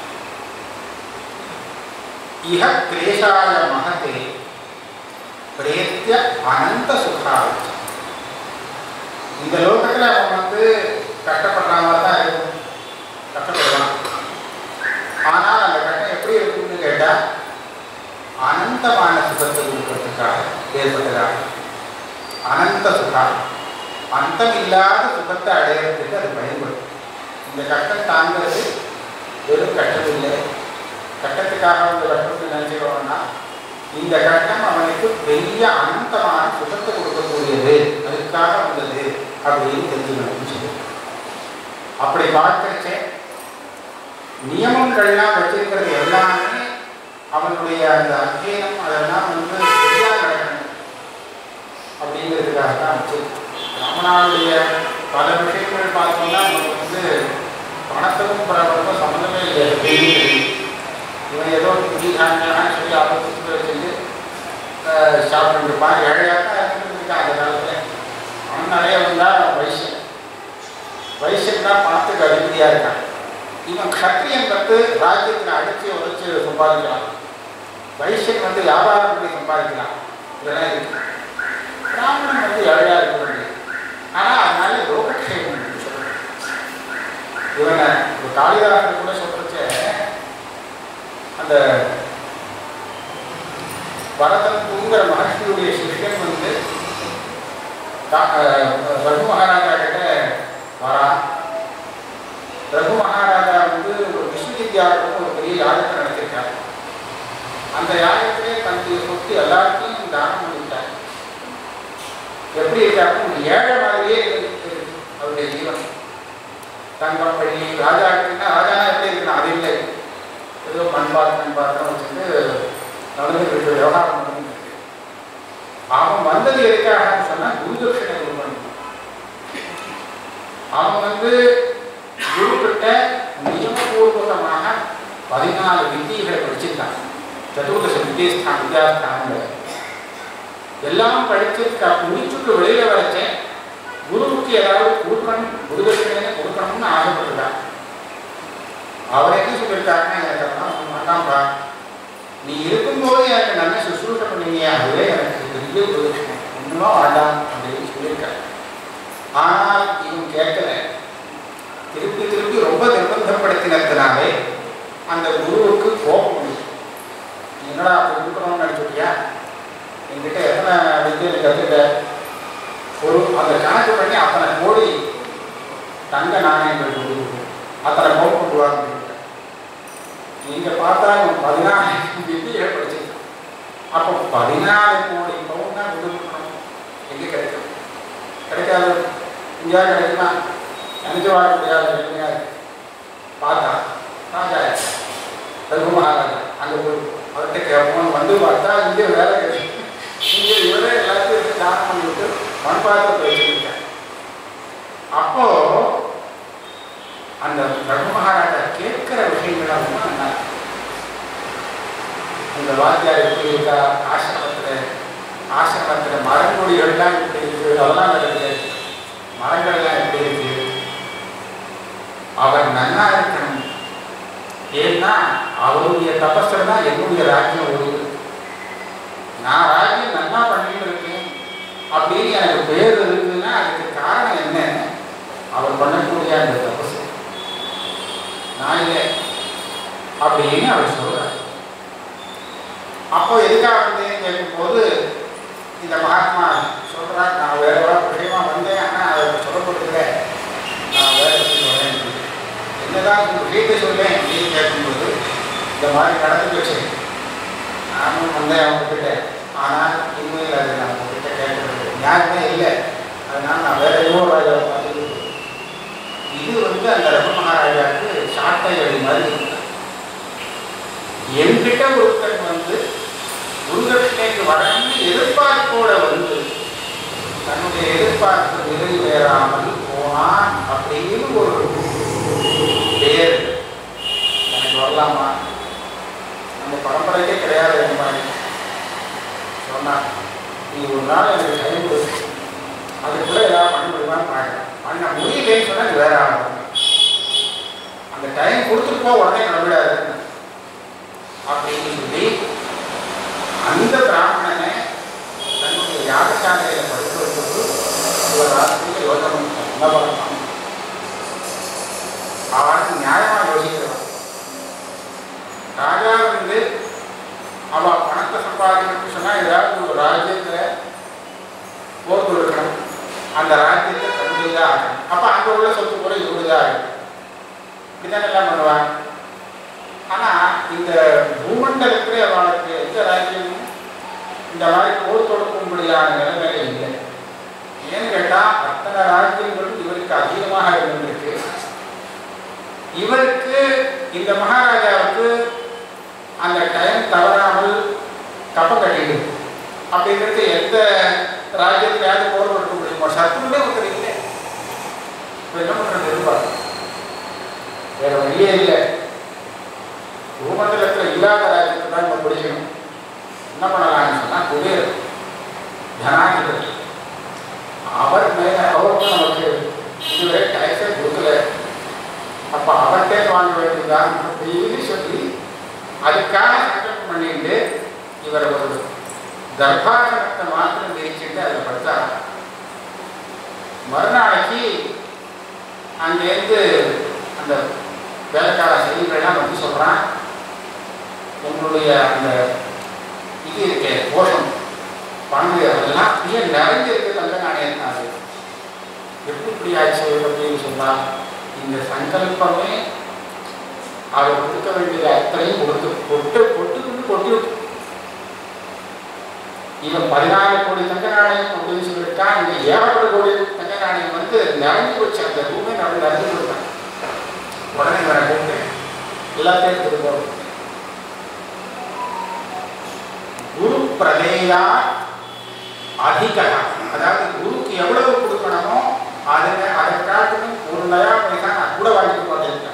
இஹ கிளேசாய மகதே பிரேத்திய அனந்த சுகாவச்சு இந்த லோகத்துல அவன் வந்து கஷ்டப்படுற மாதிரி தான் இருக்கும் கஷ்டப்படுவான் ஆனால் அந்த கட்டம் எப்படி இருக்கும்னு கேட்டா அனந்தமான சுகத்தை கொடுக்கறதுக்காக ஏற்பட்டதாக அனந்த சுகம் அந்தம் இல்லாத சுகத்தை அடையிறதுக்கு அது பயன்படும் இந்த கட்டம் தாங்கிறது வெறும் கட்டம் இல்லை கட்டத்துக்காக அந்த கட்டத்தை நினைச்சுக்கணும்னா இந்த கட்டம் அவனுக்கு பெரிய அனந்தமான சுகத்தை கொடுக்கக்கூடியது அதுக்காக வந்தது அப்படின்னு தெரிஞ்சுக்கணும்னு சொல்லி அப்படி பார்க்கறச்சே நியமங்கள்லாம் வச்சிருக்கிறது எல்லாமே அவனுடைய அந்த அத்தியனம் அதெல்லாம் வந்து சரியாக நடக்கணும் அப்படிங்கிறதுக்காக தான் வச்சு ராமனாவுடைய பல விஷயங்கள் பார்த்தோம்னா நமக்கு வந்து பணத்துக்கும் பணத்துக்கும் சம்மந்தமே இல்லை அப்படின்னு தெரியும் இவன் ஏதோ புதிதான்னு சொல்லி ஆபத்து வச்சுட்டு சாப்பிட்டு இருப்பான் ஏழையாக தான் இருந்துருக்கான் அந்த காலத்தில் பணம் நிறைய வந்தால் வைசியம் வைசியம் தான் பணத்துக்கு அதிபதியாக இருக்கான் இவன் கத்திரியன் வந்து ராஜ்யத்தில் அடித்து உழைச்சி சம்பாதிக்கலாம் வைசியன் வந்து வியாபாரம் பண்ணி சம்பாதிக்கலாம் இதெல்லாம் இருக்கு பிராமணன் வந்து ஏழையா இருக்க வேண்டியது ஆனால் அதனால லோகக்ஷேமம் சொல்றேன் இவனை ஒரு காளிதாசன் கூட சொல்றச்ச அந்த பரதன் தூங்குற மகர்ஷியுடைய சிஷ்யன் வந்து கா- அஹ் ரகு மகாராஜா கிட்ட வரா ரகு மகாராஜா வந்து ஒரு விஸ்வஜித் யாகம்னு ஒரு பெரிய யாகத்தை நடத்திருக்காரு அந்த யாகத்திலே தன்னுடைய சொத்து எல்லாத்தையும் தானம் பண்ணிட்டார் எப்படி இருக்காருன்னு ஒரு ஏழை மாதிரியே இருக்கு அவருடைய ஜீவன் தங்கம் வெள்ளி ராஜாக்குன்னா ராஜா எப்படி இருக்கணும் அது இல்லை ஏதோ மண் பாத்திரம் பாத்திரம் வச்சுட்டு நடந்துட்டு இருக்க விவகாரம் நடந்துட்டு இருக்கு அவன் வந்தது எதுக்காக சொன்னா குருதட்சிணை கொடுக்கணும் அவன் வந்து குரு கிட்ட நியமபூர்வகமாக பதினாலு வித்தியைகளை படிச்சிருக்கான் சதுர்தச வித்தியஸ்தான் வித்யாஸ்தானங்கள் எல்லாம் படிச்சு முடிச்சுட்டு வெளியில வரைச்சேன் குருவுக்கு ஏதாவது கொடுக்கணும் குருதட்சிணை கொடுக்கணும்னு ஆசைப்பட்டுட்டான் அவர் என்ன சொல்லியிருக்காருன்னா எனக்கு அதெல்லாம் சொல்ல மாட்டான்பா நீ இருக்கும்போது எனக்கு நல்ல சுசுரூஷ பண்ணீங்க அதுவே எனக்கு பெரிய குருதட்சிணை ஒன்றுமா வேண்டாம் அப்படின்னு சொல்லியிருக்காரு ஆனால் இவன் கேட்கல திருப்பி திருப்பி ரொம்ப நிர்பந்தப்படுத்தினதுனாலே அந்த குருவுக்கு கோபம் வந்துச்சு. நீ என்னடா அப்படி கொடுக்கணும்னு நினச்சிட்டியா என்கிட்ட எத்தனை வித்தியில் கற்றுக்க ஒரு அந்த கணக்கு பண்ணி அத்தனை கோடி தங்க நாணயங்கள் கொண்டு வரும். அத்தனை பவுன் கொண்டு வாங்க நீங்க பார்த்தா இவன் பதினாலு வித்தியை படிச்சிருக்கான் அப்போ பதினாலு கோடி பவுன் தான் கொடுக்கணும் எங்கே கிடைக்கும் கிடைக்காது எங்கேயாவது கிடைக்குமா நினைச்சு வாழ முடியாது கிடையாது பார்த்தா ராஜா ரகு மகாராஜா அங்கே போய் அவர்கிட்ட கேட்போம் வந்து பார்த்தா இங்கே வேலை கிடைக்கும் இங்கே இவரே எல்லாத்தையும் எடுத்து தானம் பண்ணிவிட்டு மண்பாத்திரத்தை வச்சுருக்கேன் அப்போ அந்த ரகு மகாராஜா கேட்கிற விஷயங்கள் ரொம்ப நல்லா இருக்கு. இந்த வாத்தியார் எப்படி இருக்கா ஆசிரமத்தில் ஆசிரமத்தில் மரங்கொடிகள்லாம் எப்படி இருக்கு அதெல்லாம் இருக்குது மரங்கள்லாம் எப்படி இருக்கு அவர் நன்னா இருக்கணும் ஏன்னா அவருடைய தபஸ்ல தான் என்னுடைய ராஜ்யம் ஓடுது நான் ராஜ்யம் நல்லா பண்ணிட்டு இருக்கேன் அப்படின்னு எனக்கு பேர் இருக்குன்னா அதுக்கு காரணம் என்ன அவர் பண்ணக்கூடிய அந்த தபஸ் நான் இல்லை அப்படின்னு அவர் சொல்றார் அப்போ எதுக்காக வந்தேன்னு கேட்கும்போது இந்த மகாத்மா சொல்றார் நான் வேற ஒரு விஷயமா வந்தேன் ஆனால் அதை சொல்லப்படுகிற நான் வேற விஷயம் வரேன் என்னதான் இந்த விஷயத்தை சொல்லேன் அப்படின்னு கேட்கும்போது இந்த மாதிரி நடந்து வச்சு நானும் வந்தேன் அவங்க கிட்ட ஆனால் இனிமேல் அது நான் உங்ககிட்ட கேட்கறது நியாயமே இல்லை அதனால நான் வேற ஏதோ ராஜாவை பார்த்துட்டு இது வந்து அந்த ரம மகாராஜாவுக்கு சாட்டை அடி மாதிரி இருக்கு என்கிட்ட ஒருத்தன் வந்து குருதட்சிணைக்கு வரணும்னு எதிர்பார்ப்போட வந்து தன்னுடைய எதிர்பார்ப்பு நிறைவேறாமல் போனான் அப்படின்னு ஒரு பேர் எனக்கு வரலாமா நம்ம பரம்பரைக்கே கிடையாது இந்த மாதிரி சொன்னான் நீ ஒரு நாள் எனக்கு டைம் கொடு அதுக்குள்ள ஏதாவது பண்ண முடியுமான்னு பார்க்குறேன் பண்ண முடியலன்னு சொன்னா நீ வேற ஆகணும் அந்த டைம் கொடுத்துட்டு போ உடனே கிளம்பிடாது அப்படின்னு சொல்லி அந்த பிராமணனை தன்னுடைய யாகசாலையில படுத்து வைத்தது ஒரு ராத்திரியில் யோசனை என்ன பண்ணலாம் அவனுக்கு நியாயமா யோசிக்கிறான் ராஜா வந்து அவ பணத்தை சம்பாதிக்கணும்னு சொன்னா ஏதாவது ஒரு ராஜ்யத்துல போர் கொடுக்கணும் அந்த ராஜ்யத்தை தன்னுடையதா ஆகணும் அப்ப அங்க உள்ள சொத்து கூட இவருதா ஆகும் இப்படிதான் எல்லாம் பண்ணுவாங்க ஆனா இந்த பூமண்டலத்திலே அவளுக்கு எந்த ராஜ்யமும் இந்த மாதிரி போர் தொடுக்கும்படியான நிலைமையில இல்லை ஏன்னு கேட்டா அத்தனை ராஜ்யங்களும் இவருக்கு அதிகமாக இருந்திருக்கு இவருக்கு இந்த மகாராஜாவுக்கு அந்த டைம் தவறாமல் கப்பம் கட்டிடுது அப்படிங்கிறது எந்த ராஜ்யத்திலையாவது போர் கொடுக்க முடியுமோ சத்துருமே ஒருத்தர் இல்லை இப்போ என்ன பண்ணுறது எதிர்பார்க்க வேற வழியே இல்லை பூமண்டலத்தில் இல்லாத ராஜ்யத்தை தான் நம்ம பிடிக்கணும் என்ன பண்ணலாம்னு சொன்னால் குபேர் ஜனாதிபதி அவர் மேல அவருக்கும் நமக்கு இதுவரை டேக்ஸே கொடுக்கல அப்ப அவர்கிட்ட வாங்க வேண்டியதான் அப்படின்னு சொல்லி அதுக்காக சங்கல்பம் பண்ணிட்டு இவர் ஒரு தர்பாசனத்தை மாத்திரம் விரிச்சுட்டு அதில் படுத்தார் மறுநாளைக்கு அங்கேருந்து அந்த வேலைக்கார செய்திகள்லாம் வந்து சொல்கிறான் உங்களுடைய அந்த இது இருக்கே கோஷம் பங்கு அதெல்லாம் அப்படியே நிறைஞ்சிருக்கு தங்க நாணயத்தினாரு எப்படி இப்படி ஆச்சு அப்படின்னு சொன்னா இந்த சங்கல்பமே அவர் கொடுக்க வேண்டியது அத்தனையும் கொடுத்து பொட்டு பொட்டுக்கு கொட்டி விட்டு இவன் பதினாலு கோடி தங்க நாணயம் அப்படின்னு சொல்லியிருக்கான் இங்க ஏழரை கோடி தங்க நாணயம் வந்து நிறைஞ்சு போச்சு அந்த ரூமே நிறைஞ்சு நிறைஞ்சு கொடுத்தான் உடனே இவரை கூப்பிட்டு எல்லாத்தையும் எடுத்துட்டு போகிறோம் பிரதேயா அதிக அதாவது குருவுக்கு எவ்வளவு கொடுக்கணுமோ அதுல அதை காட்டிலும் ஒரு நயா பைசா நான் கூட வாங்கிட்டு போட்டேன்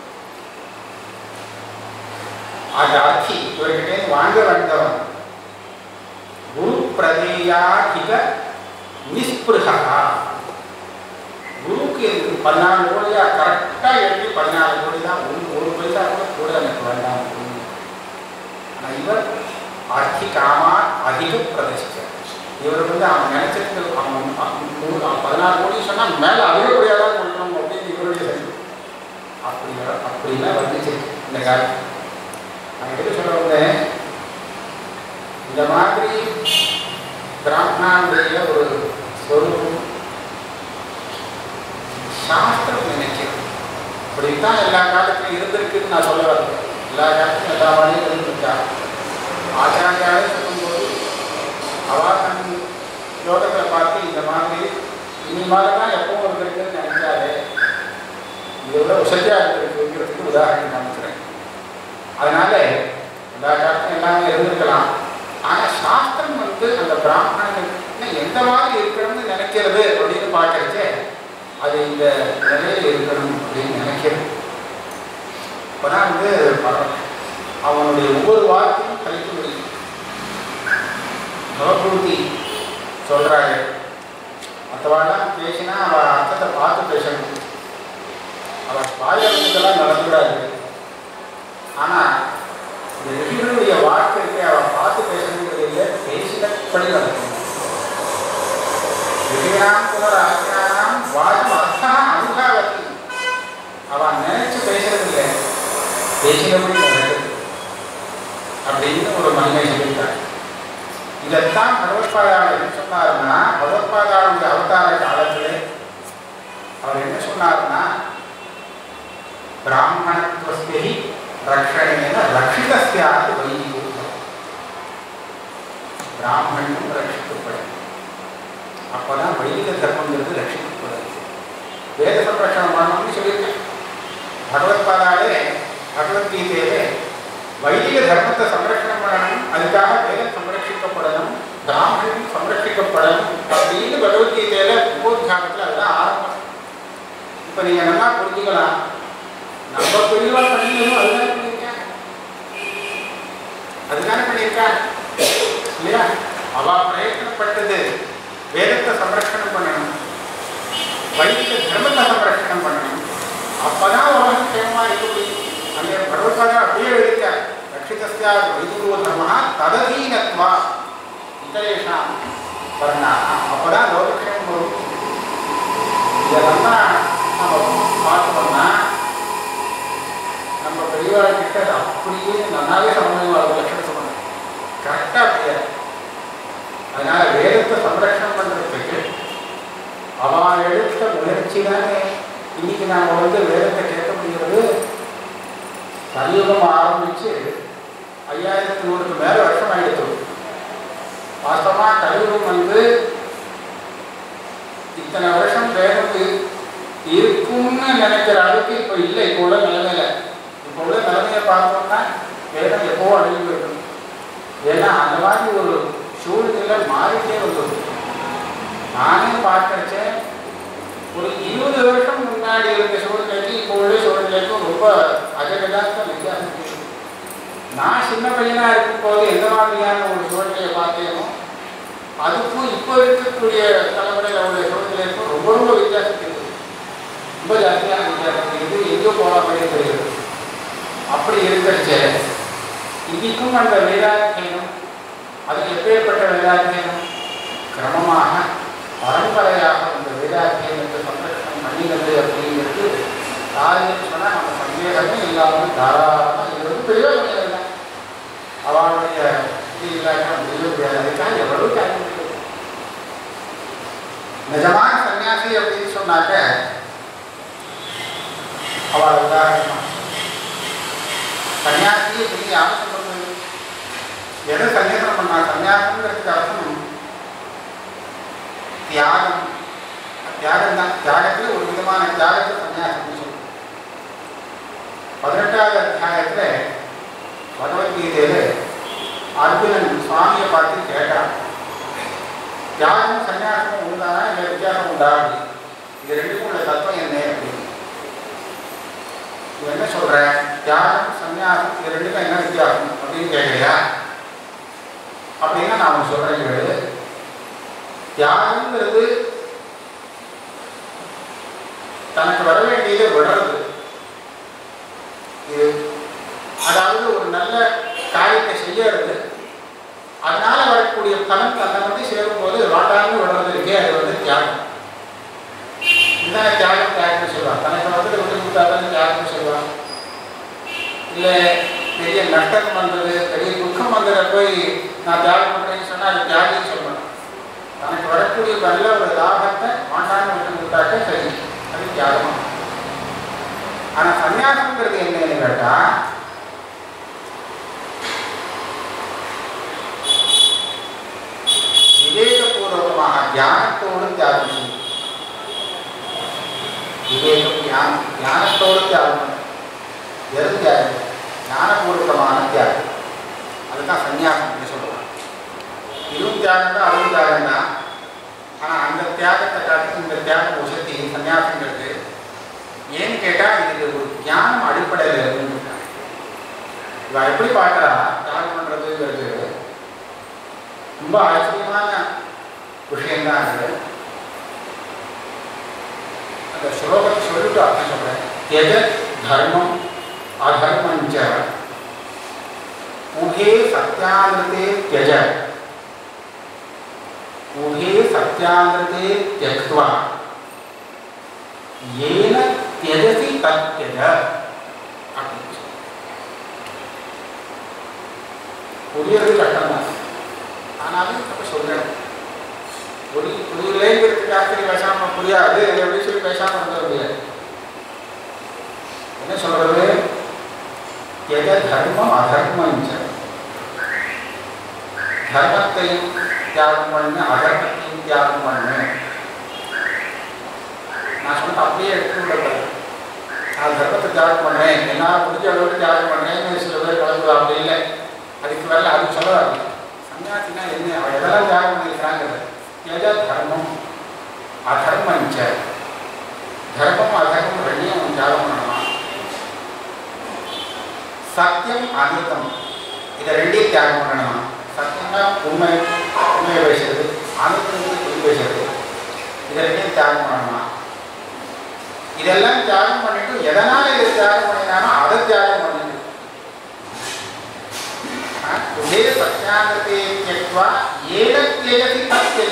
அது அர்த்தி இவர்கிட்ட வாங்க வந்தவன் குரு பிரதேயாதிக நிஸ்பிருகா குருவுக்கு எனக்கு பதினாலு கோடியா கரெக்டா எழுதி பதினாலு கோடி தான் ஒரு ஒரு பைசா கூட கூட எனக்கு வேண்டாம் ஆனா இவர் அர்த்தி காமா அதிக பிரதிஷ்டை இவர் வந்து அவன் நினைச்சதுக்கு அவன் அவன் ஒரு- அவன் பதினாறு கோடி சொன்னா மேல அதிகப்படியாக தான் கொடுக்கணும் அப்படின்னு இவருடைய சரி அப்படி அப்படிலாம் வந்துச்சு இந்த காலம் நான் எதுக்கு சொல்ல வந்தேன் இந்த மாதிரி பிராமணாவுடைய ஒரு ஸ்வரூபம் சாஸ்திரம் நினைக்கிறது அப்படித்தான் எல்லா காலத்திலும் இருந்திருக்குன்னு நான் சொல்ல வரேன் எல்லா காலத்திலும் எல்லா வழியும் இருந்திருக்கா ஆச்சாரியாவே சொல்லும்போது அவா தன் லோகத்தில் பார்த்து இந்த மாதிரி இனி மாதிரி தான் எப்பவும் இருந்திருக்குன்னு நினைக்காதே இது எவ்வளோ உசதியாக இருந்திருக்குங்கிறதுக்கு உதாரணம் காமிக்கிறேன் அதனால எல்லா காலத்திலும் எல்லாமே இருந்திருக்கலாம் ஆனால் சாஸ்திரம் வந்து அந்த பிராமணனுக்கு எந்த மாதிரி இருக்கணும்னு நினைக்கிறது அப்படின்னு பார்க்கறச்சே அது இந்த நிலையில் இருக்கணும் அப்படின்னு நினைக்கிறது இப்போதான் வந்து பரவாயில்ல. அவனுடைய ஒவ்வொரு வார்த்தையும் கழித்து முடியும் நவபூதி சொல்றாரு மற்றவாள்லாம் பேசினா அவ அர்த்தத்தை பார்த்து பேசணும் அவள் வாயெல்லாம் நடந்துடாது ஆனா இந்த ரிஷிகளுடைய வார்த்தைக்கு அவள் பார்த்து பேசணுங்கிறது இல்லை பேசினபடி நடக்கணும் ரிஷியாம் புனராஜானாம் வாதம் அர்த்தம் அனுகாவத்தி அவன் நினைச்சு பேசுறது இல்லை பேசினபடி நடக்குது அப்படின்னு ஒரு மகிமை சொல்லியிருக்காங்க இதைத்தான் பகவத்பாதாளர் என்ன சொன்னாருன்னா பகவத்பாதாளுடைய அவதார காலத்திலே அவர் என்ன சொன்னாருன்னா பிராமணத்துவஸ்தி ரக்ஷணேன ரட்சிதஸ்யாது வைதிகோ பிராமணனும் ரட்சிக்கப்படும் அப்பதான் வைதிக தர்மங்கிறது ரட்சிக்கப்படும் வேத சம்ரட்சணம் பண்ணணும்னு சொல்லியிருக்கேன் பகவத்பாதாலே பகவத்கீதையிலே வைதிக தர்மத்தை சம்ரட்சணம் பண்ணணும் அதுக்காக வேதம் சம்ரட்சிக்கப்படணும் பிராமணன் சம்ரட்சிக்கப்படணும் அப்படின்னு பகவத்கீதையில உபோத்காரத்தில் அதுதான் ஆரம்பம் இப்போ நீங்க நல்லா புரிஞ்சுக்கலாம் நம்ம பெரியவா பண்ணியதும் அதுதானே பண்ணியிருக்கேன் அதுதானே பண்ணியிருக்கா இல்லையா அவ பிரயத்தனப்பட்டது வேதத்தை சம்ரட்சணம் பண்ணணும் வைதிக தர்மத்தை சம்ரட்சணம் பண்ணணும் அப்பதான் உலகம் சேமமா இருக்க முடியும் அந்த பகவத்பாதா அப்படியே எழுதிட்டார் ரட்சிதஸ்யா வைதிகோ தர்மா தததீனத்வா இதரேஷாம் வர்ணா அப்பதான் லோகக்ஷேமம் வரும் இதெல்லாம் நம்ம பார்த்தோம்னா நம்ம பெரியவாள் கிட்ட அது அப்படியே நல்லாவே சமயம் அது லட்சணம் சொல்லணும் கரெக்டாக அப்படியே அதனால வேதத்தை சம்ரட்சணம் பண்றதுக்கு அவன் எடுத்த முயற்சி தானே இன்னைக்கு நாம வந்து வேதத்தை கேட்க முடிகிறது கலியுகம் ஆரம்பிச்சு ஐயாயிரத்தி நூறுக்கு மேல வருஷம் ஆயிடுச்சு வாஸ்தவமா கலியுகம் வந்து இத்தனை வருஷம் வேதம் இரு- இருக்கும்னு நினைக்கிற அளவுக்கு இப்போ இல்லை இப்போ உள்ள நிலைமையில இப்போ உள்ள நிலைமையை பார்த்தோம்னா வேதம் எப்போ அழிவு இருக்கும் ஏன்னா அந்த மாதிரி ஒரு சூழ்நிலை மாறிட்டே வந்தது நானே பார்க்கறச்சேன் ஒரு இருபது வருஷம் முன்னாடி இருந்த சூழ்நிலைக்கு இப்போ உள்ள சூழ்நிலைக்கும் ரொம்ப அஜகஜாத்த வித்தியாசம் இருக்கு. நான் சின்ன பையனா இருக்கும்போது எந்த மாதிரியான ஒரு சூழ்நிலையை பார்த்தேனோ அதுக்கும் இப்போ இருக்கக்கூடிய தலைமுறையில் உள்ள சூழ்நிலைக்கும் ரொம்ப ரொம்ப வித்தியாசம் இருக்குது ரொம்ப ஜாஸ்தியான வித்தியாசம் இருக்குது எங்கே போகாமலே தெரியுது அப்படி இருக்கிறச்சே இன்னைக்கும் அந்த வேதாத்தியனம் அது எப்பேற்பட்ட வேதாத்தியனம் கிரமமாக பரம்பரையாக அந்த வேதாத்தியனத்தை சம்ரட்சணம் பண்ணினது அப்படிங்கிறது யாருன்னு சொன்னால் நம்ம சந்தேகமே இல்லாமல் தாராளமாக இது வந்து பெரிய விஷயம் தான் அவளுடைய இது இல்லாமல் முடியவே முடியாது அதுக்காக எவ்வளவு காரியம் இருக்குது நிஜமான சன்னியாசி அப்படின்னு சொன்னாக்க அவள் உதாரணமா சன்னியாசி அப்படின்னு யாரும் சொல்றது எதை சன்னியாசம் பண்ணா சன்னியாசம்ங்கிறதுக்கு அர்த்தம் தியாகம் தியாகம் தான் தியாகத்தில் ஒரு விதமான தியாகத்தை சன்னியாசம்னு சொல்லுவோம் பதினெட்டாவது அத்தியாயத்தில் பகவத்கீதையில அர்ஜுனன் சுவாமியை பார்த்து கேட்டான் தியாகம் சன்னியாசமும் உண்டானா இல்லை வித்தியாசம் உண்டா அப்படி இது ரெண்டுக்கும் உள்ள தத்துவம் என்ன அப்படின்னு நீ என்ன சொல்ற தியாகம் சன்னியாசம் இது ரெண்டுக்கும் என்ன வித்தியாசம் அப்படின்னு கேட்குறியா அப்படின்னா நான் உனக்கு சொல்றேன் கேளு தியாகங்கிறது தனக்கு வர வேண்டியதை விடுறது இது அதாவது ஒரு நல்ல காரியத்தை செய்யறது அதனால வரக்கூடிய பலன் தன்னை வந்து சேரும்போது வாட்டாமல் விடுறது இருக்கே அது வந்து தியாகம் இதுதானே தியாகம் தியாகம்னு சொல்லுவாங்க தனக்கு வந்து விட்டு கொடுத்தாதான் தியாகம்னு சொல்லுவாங்க இல்லை பெரிய நஷ்டம் வந்தது பெரிய துக்கம் வந்ததை போய் நான் தியாகம் பண்ணுறேன்னு சொன்னால் அது தியாகின்னு சொல்லணும் தனக்கு வரக்கூடிய நல்ல ஒரு லாபத்தை வாண்டான்னு விட்டு கொடுத்தாக்க சரி அது தியாகம் ஆனால் சன்னியாசம்ங்கிறது என்னன்னு கேட்டால் விவேகபூர்வமாக தியானத்தோடு தியாகம் செய்யும் விவேகம் தியானம் தியானத்தோடு தியாகம் பண்ணணும். எது தியாகம் ஞானபூர்வமான தியாகம் அதுதான் சன்னியாசம் அப்படின்னு சொல்லுவாங்க இதுவும் தியாகம் தான் அதுவும் தியாகம் தான் ஆனால் அந்த தியாகத்தை காட்டி இந்த தியாகம் உசத்தி சன்னியாசங்கிறது ஏன்னு கேட்டால் இதுக்கு ஒரு ஞானம் அடிப்படையில் இருக்குன்னு இவ எப்படி பார்க்குறா தியாகம் பண்ணுறதுங்கிறது ரொம்ப ஆச்சரியமான விஷயம்தான் அது அந்த ஸ்லோகத்தை சொல்லிட்டு அர்த்தம் சொல்கிறேன் எத தர்மம் அதர்மஞ்ச உபே சத்யாமிருதே தியஜ உபே சத்யாமிருதே தியக்த்வா ஏன தியஜசி தத் தியஜ அப்படின்னு சொல்லு. புரியறது கஷ்டம் தான் ஆனாலும் இப்ப சொல்றேன் புரி புரியலேங்கிறதுக்காக சரி பேசாம புரியாது எப்படி சொல்லி பேசாம இருக்க முடியாது என்ன சொல்றது எத தர்மம் அதர்மம் தர்மத்தையும் தியாகம் பண்ணு அதர்மத்தையும் தியாகம் பண்ணு நான் சொன்ன அப்படியே எடுத்து விடக்கூடாது நான் தர்மத்தை தியாகம் பண்றேன் என்னால் முடிஞ்ச அளவுக்கு தியாகம் பண்றேன்னு சில பேர் கலந்து அப்படி இல்லை அதுக்கு வரல அது சொல்லலாம் சன்னியாசினா என்ன அவன் எதெல்லாம் தியாகம் பண்ணியிருக்கிறாங்கிறது எத தர்மம் அதர்மம் ச தர்மம் அதர்மம் ரெண்டையும் அவன் தியாகம் பண்ணணும் சத்தியம் அமிர்தம் இதை ரெண்டையும் தியாகம் பண்ணணும் சத்தியம்னா உண்மை உண்மையை பேசுறது அமிர்தம் பொய் பேசுறது இதை ரெண்டையும் தியாகம் பண்ணணும் இதெல்லாம் தியாகம் பண்ணிட்டு எதனால இதை தியாகம் பண்ணினானோ அதை தியாகம் பண்ணிட்டு உதே சத்யாங்கத்தை தியக்வா ஏன தியஜதி தத் தியஜ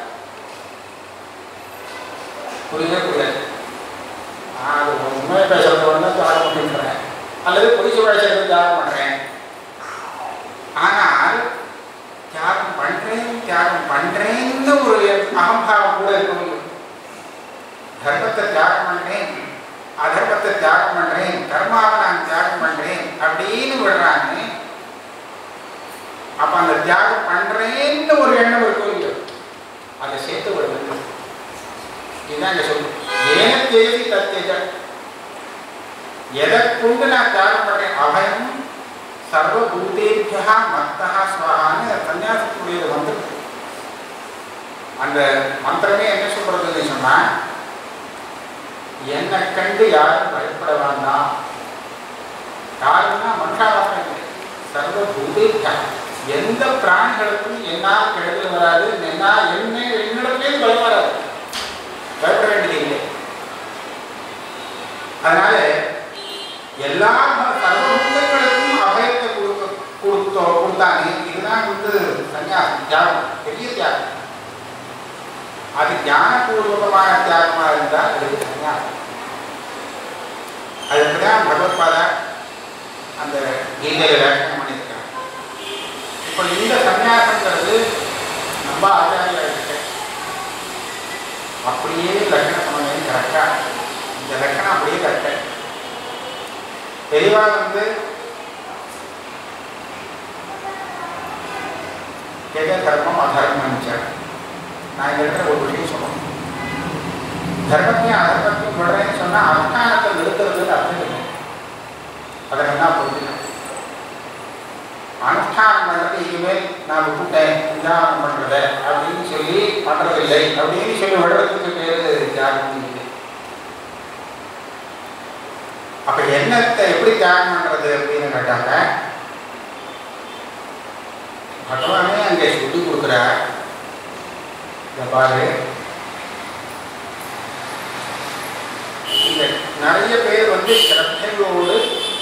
புரியவே புரியாது நான் அது உண்மையை பேசுறது வந்து தியாகம் பண்ணிக்கிறேன் அல்லது பொய் பேசுறது தியாகம் பண்றேன் ஆனால் தியாகம் பண்றேன் தியாகம் பண்றேன்னு ஒரு அகம்பாவம் கூட இருக்க முடியும் தர்மத்தை தியாகம் பண்றேன் அதர்மத்தை தியாகம் பண்றேன் கர்மாவை நான் தியாகம் பண்றேன் அப்படின்னு விடுறாங்க அப்ப அந்த தியாகம் பண்றேன்னு ஒரு எண்ணம் இருக்கும் இல்லையோ அதை சேர்த்து விடுறது இதுதான் இங்க சொல்லு ஏன தேதி தத்தேஜ எதை கொண்டு நான் தியாகம் பண்றேன் அபயம் சர்வபூதேபியா மத்தா ஸ்வஹான்னு சன்னியாசத்துடையது வந்து அந்த மந்திரமே என்ன சொல்றதுன்னு சொன்னா என்னை கண்டு யாரும் பயப்பட வேண்டாம் யாருன்னா மனுஷாவாக இல்லை சர்வபூதேபியா எந்த பிராணிகளுக்கும் என்னால் கெடுதல் வராது என்னால் என்ன என்னிடத்திலேயும் பயம் வராது பயப்பட வேண்டியது இல்லை அதனால எல்லா சர்வபூதங்களுக்கும் அபயத்தை கொடுக்க கொடுத்தோ கொடுத்தாங்க இதுதான் வந்து சன்னியாசம் தியாகம் பெரிய தியாகம் அது ஞானபூர்வகமான தியாகமாக இருந்தால் அது சன்னியாசம் அதுக்கு தான் பகவத்பாதா அந்த கீதையில வியாக்கியம் பண்ணியிருக்காங்க இப்போ இந்த சன்னியாசங்கிறது நம்ம ஆச்சாரியா இருக்கு அப்படியே லக்ன சமயம் கரெக்டா இந்த லக்கணம் அப்படியே கரெக்டா தெளிவா வந்து எத தர்மம் அதர்மம் நான் இந்த இடத்துல ஒரு விஷயம் சொல்லணும் தர்மத்தையும் அதர்மத்தையும் விடுறேன்னு சொன்னா அனுஷ்டானத்தை நிறுத்துறது அர்த்தம் இல்லை அதை என்ன புரிஞ்சுக்கணும் அனுஷ்டானம் பண்ணுறது இங்கே அப்ப எண்ணத்தை எப்படி தியாகம் பண்றது அப்படின்னு கேட்டாங்க பகவானே அங்கே சொல்லி கொடுக்குறார் இதை பாரு இந்த நிறைய பேர் வந்து சிரத்தையோடு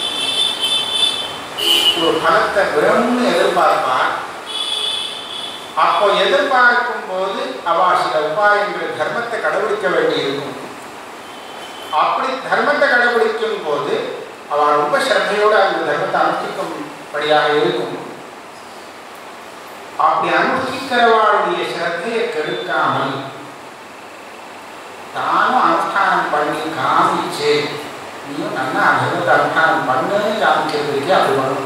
ஒரு பலத்தை வேணும்னு எதிர்பார்ப்பா அப்போ எதிர்பார்க்கும் போது அவ சில உபாயங்கள் தர்மத்தை கடைபிடிக்க வேண்டி இருக்கும் அப்படி தர்மத்தை கடைபிடிக்கும் போது அவ ரொம்ப சிரத்தையோடு அந்த தர்மத்தை அனுஷ்டிக்கும்படியாக இருக்கும் அப்படி அனுஷ்டிக்கிறவாளுடைய சிரத்தையை கெடுக்காமல் தானும் அனுஷ்டானம் பண்ணி காமிச்சு நீயும் நல்லா தர்மத்தை அனுஷ்டானம் பண்ணுன்னு காமிக்கிறதுக்கு அது வரும்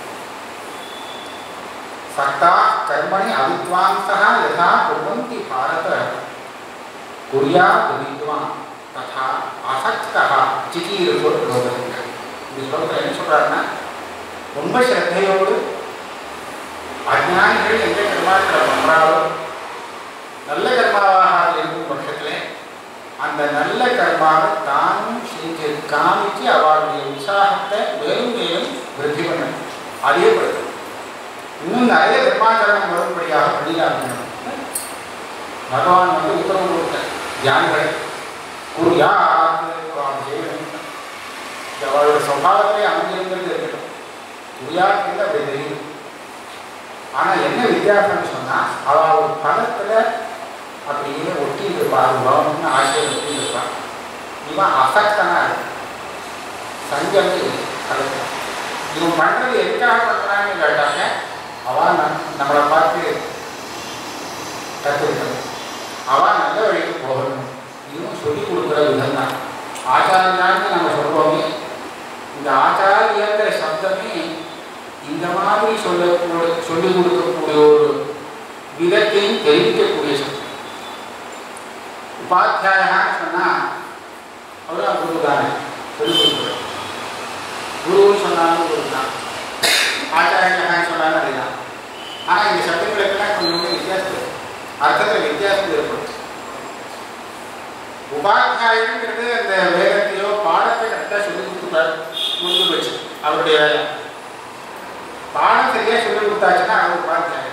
சக்தா கர்மணி அவித்வாம்சா யதா குர்வந்தி பாரத குர்யாத் வித்வான் ததா அசக்தா சிகீர்புர் லோகங்க இந்த ஸ்லோகத்தில் என்ன சொல்றாருன்னா ரொம்ப சிரத்தையோடு அஜானிகள் எந்த கர்மாக்களை பண்றாலோ நல்ல கர்மாவாக இருக்கும் பட்சத்தில் அந்த நல்ல கர்மாவை தானும் செஞ்சு காமிச்சு அவளுடைய உற்சாகத்தை மேலும் மேலும் விருத்தி பண்ண அதிகப்படுத்தும் இன்னும் நிறைய கர்மாச்சரணம் வரும்படியாக வழியாகணும் பகவான் வந்து உத்தரவு கொடுத்த தியானிகளை கூறியா செய்யணும் இது அவளோட சுவாவத்திலே அமைஞ்சிருந்தது இருக்கட்டும் குறியாக்கிறது அப்படி தெரியும் ஆனால் என்ன வித்தியாசம்னு சொன்னால் அவள் ஒரு பலத்தில் அப்படியே ஒட்டி இருப்பாள் பவன்னு ஆசையை ஒட்டி இருப்பாள் இவன் அசக்தனா இருக்கு சங்கமே அதுக்கு இவன் பண்ணுறது எதுக்காக பண்ணுறான்னு கேட்டாங்க அவன் நம் நம்மளை பார்த்து கற்றுக்கணும் அவன் நல்ல வழிக்கு போகணும் இதுவும் சொல்லிக் கொடுக்குற விதம் தான் ஆச்சாரியான்னு நம்ம சொல்கிறோமே இந்த ஆச்சாரியங்கிற சப்தமே இந்த மாதிரி சொல்லக்கூடிய சொல்லிக் கொடுக்கக்கூடிய ஒரு விதத்தையும் தெரிவிக்கக்கூடிய சப்தம் உபாத்தியாயான்னு சொன்னால் அவர் குரு தானே சொல்லிக் கொடுக்குறார் குருன்னு சொன்னாலும் குரு தான் ஆச்சாரியன்னு சொன்னாலும் அதுதான் ஆனால் இந்த சப்தங்களுக்கெல்லாம் கொஞ்சம் கொஞ்சம் வித்தியாசம் இருக்கு. அர்த்தத்தில் வித்தியாசம் ஏற்படும் உபாத்தியாயங்கிறது அந்த வேதத்தையோ பாடத்தை கரெக்டாக சொல்லி கொடுத்துட்டார் முடிஞ்சு போச்சு அவருடைய வேலை பாடம் சரியாக சொல்லி கொடுத்தாச்சுன்னா அவர் உபாத்தியாயம்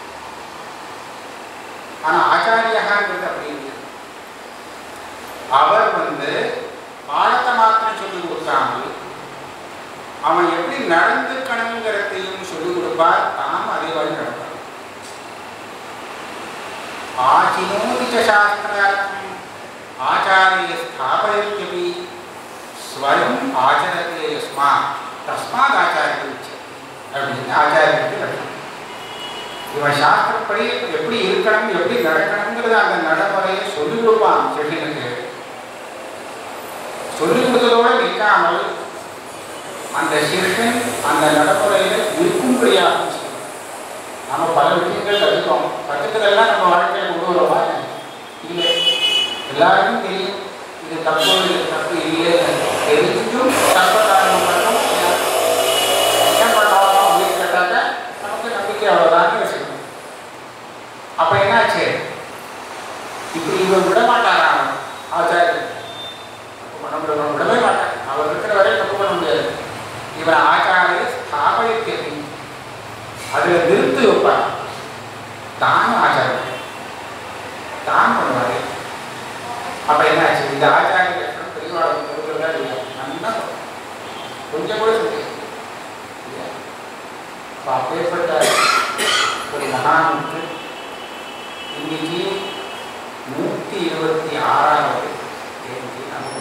ஆனால் ஆச்சாரியகாங்கிறது அப்படி இல்லை அவர் வந்து பாடத்தை மாத்திரம் சொல்லி கொடுக்காமல் அவன் எப்படி நடந்துக்கணுங்கிறதையும் சொல்லிக் கொடுப்பார் தாம் அதே வழி நடப்பார் ஆச்சினோதி ச சாஸ்திரார்த்தம் ஆச்சாரிய ஸ்தாபயத்யபி ஸ்வயம் ஆச்சரத்தே யஸ்மா தஸ்மாத் ஆச்சாரிய அப்படின்னு ஆச்சாரியனுக்கு லட்சணம் இவன் சாஸ்திரப்படி எப்படி இருக்கணும் எப்படி நடக்கணுங்கிறத அந்த நடைமுறையை சொல்லிக் கொடுப்பான் சிஷனுக்கு சொல்லிக் கொடுத்ததோடு நிற்காமல் அந்த சிஷன் அந்த நடைமுறையில் இருக்கும்படியாக செய்யணும். நம்ம பல விஷயங்கள் கற்றுக்கோம் கற்றுக்கிறதெல்லாம் நம்ம வாழ்க்கையில் கொண்டு வரோமா இல்லை எல்லாருக்கும் தெரியும் இது தப்பு இது தப்பு இல்லை தெரிஞ்சும் தப்பை காரணம் பண்ணோம் என்ன பண்ணோம் அப்படின்னு கேட்டாக்க நமக்கு நம்பிக்கை அவ்வளோதான் வச்சுக்கணும் அப்போ என்னாச்சு இப்படி இவன் விட மாட்டாரா ஆச்சாரியன் தப்பு பண்ண முடியும் விடவே மாட்டான் அவர் இருக்கிற வரை தப்பு பண்ண முடியாது இவன் ஆச்சாரிய ஸ்தாபயத்தை அதில் நிறுத்தி வைப்பார் தானும் ஆச்சாரியன் தான் பண்ணுவார் அப்ப என்னாச்சு இந்த ஆச்சாரிய லட்சணம் பெரியவாளுக்கு கொடுக்குறதா இல்லையா நல்லா சொல்றேன். கொஞ்சம் கூட சொல்லி அப்பேற்பட்ட ஒரு மகானுக்கு இன்னைக்கு நூற்றி இருபத்தி ஆறாவது ஜெயந்தி நம்ம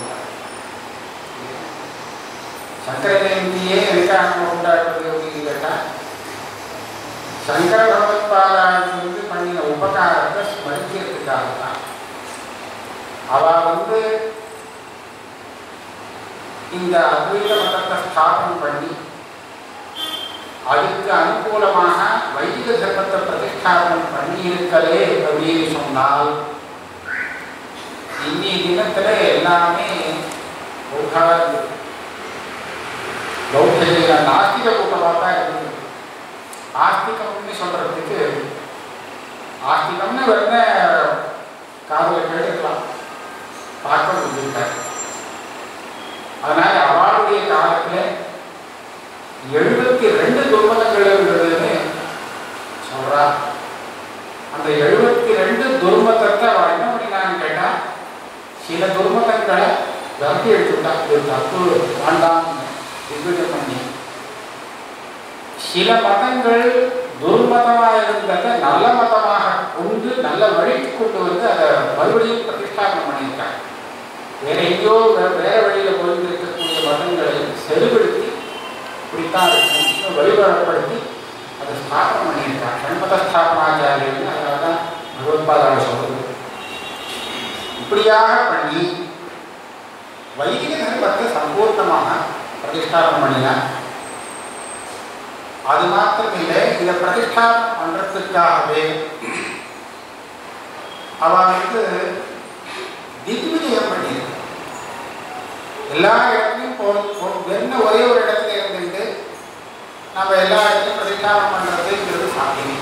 சங்கர ஜெயந்தியே எதுக்காக நம்ம கொண்டாடுறது அப்படின்னு கேட்டால் சங்கர பகவத்பாதாவுக்கு வந்து பண்ணின உபகாரத்தை ஸ்மரிக்கிறதுக்காக தான் அவ வந்து இந்த அத்வைத மதத்தை ஸ்தாபனம் பண்ணி அதுக்கு அனுகூலமாக வைதிக தர்மத்தை பிரதிஷ்டாபனம் பண்ணி இருக்கலே அப்படின்னு சொன்னால் இன்னி தினத்துல எல்லாமே பௌத்தா இருக்கு பௌத்த நாஸ்திக கூட்டமாக தான் இருக்குது ஆஸ்திகம்னு சொல்றதுக்கு ஆஸ்திகம்னு வெறும காதல கேட்டுக்கலாம் பார்க்க முடியிருக்காரு அதனால அவளுடைய எழுபத்தி ரெண்டு துர்மதங்கள்ங்கிறதுன்னு சொல்றா அந்த எழுபத்தி ரெண்டு துர்மதத்தை அவ என்ன பண்ணினான்னு கேட்டா சில துர்மதங்களை விரட்டி எடுத்துட்டா இது தப்பு வேண்டாம்னு திவ்யம் பண்ணி சில மதங்கள் துர்மதமாக இருந்ததை நல்ல மதமாக கொண்டு நல்ல வழிக்கு கொண்டு வந்து அதை மறுபடியும் பிரதிஷ்டாபனம் பண்ணியிருக்காங்க வேற எங்கேயோ வே- வேற வழியில போயிட்டு இருக்கக்கூடிய மதங்களை செருபடுத்தி இப்படித்தான் இருக்கணும் வழிபாடுபடுத்தி அதை ஸ்தாபனம் பண்ணியிருக்காங்க ஷண்மத ஸ்தாபனாச்சாரியர்கள் அதனால தான் பகவத்பாதாவை சொல்றது இப்படியாக பண்ணி வைதிக தர்மத்தை சம்பூர்ணமாக பிரதிஷ்டாபனம் பண்ணினார் அது மாத்திரம் இல்லை இதை பிரதிஷ்டாபனம் பண்றதுக்காகவே அவ வந்து திக்விஜயம் பண்ணியிருக்க எல்லா இடத்துலையும் போ போ- என்ன ஒரே ஒரு இடத்துல இருந்துட்டு நம்ம எல்லா இடத்துலையும் பிரதிஷ்டாபனம் பண்றதுங்கிறது சாத்தியம்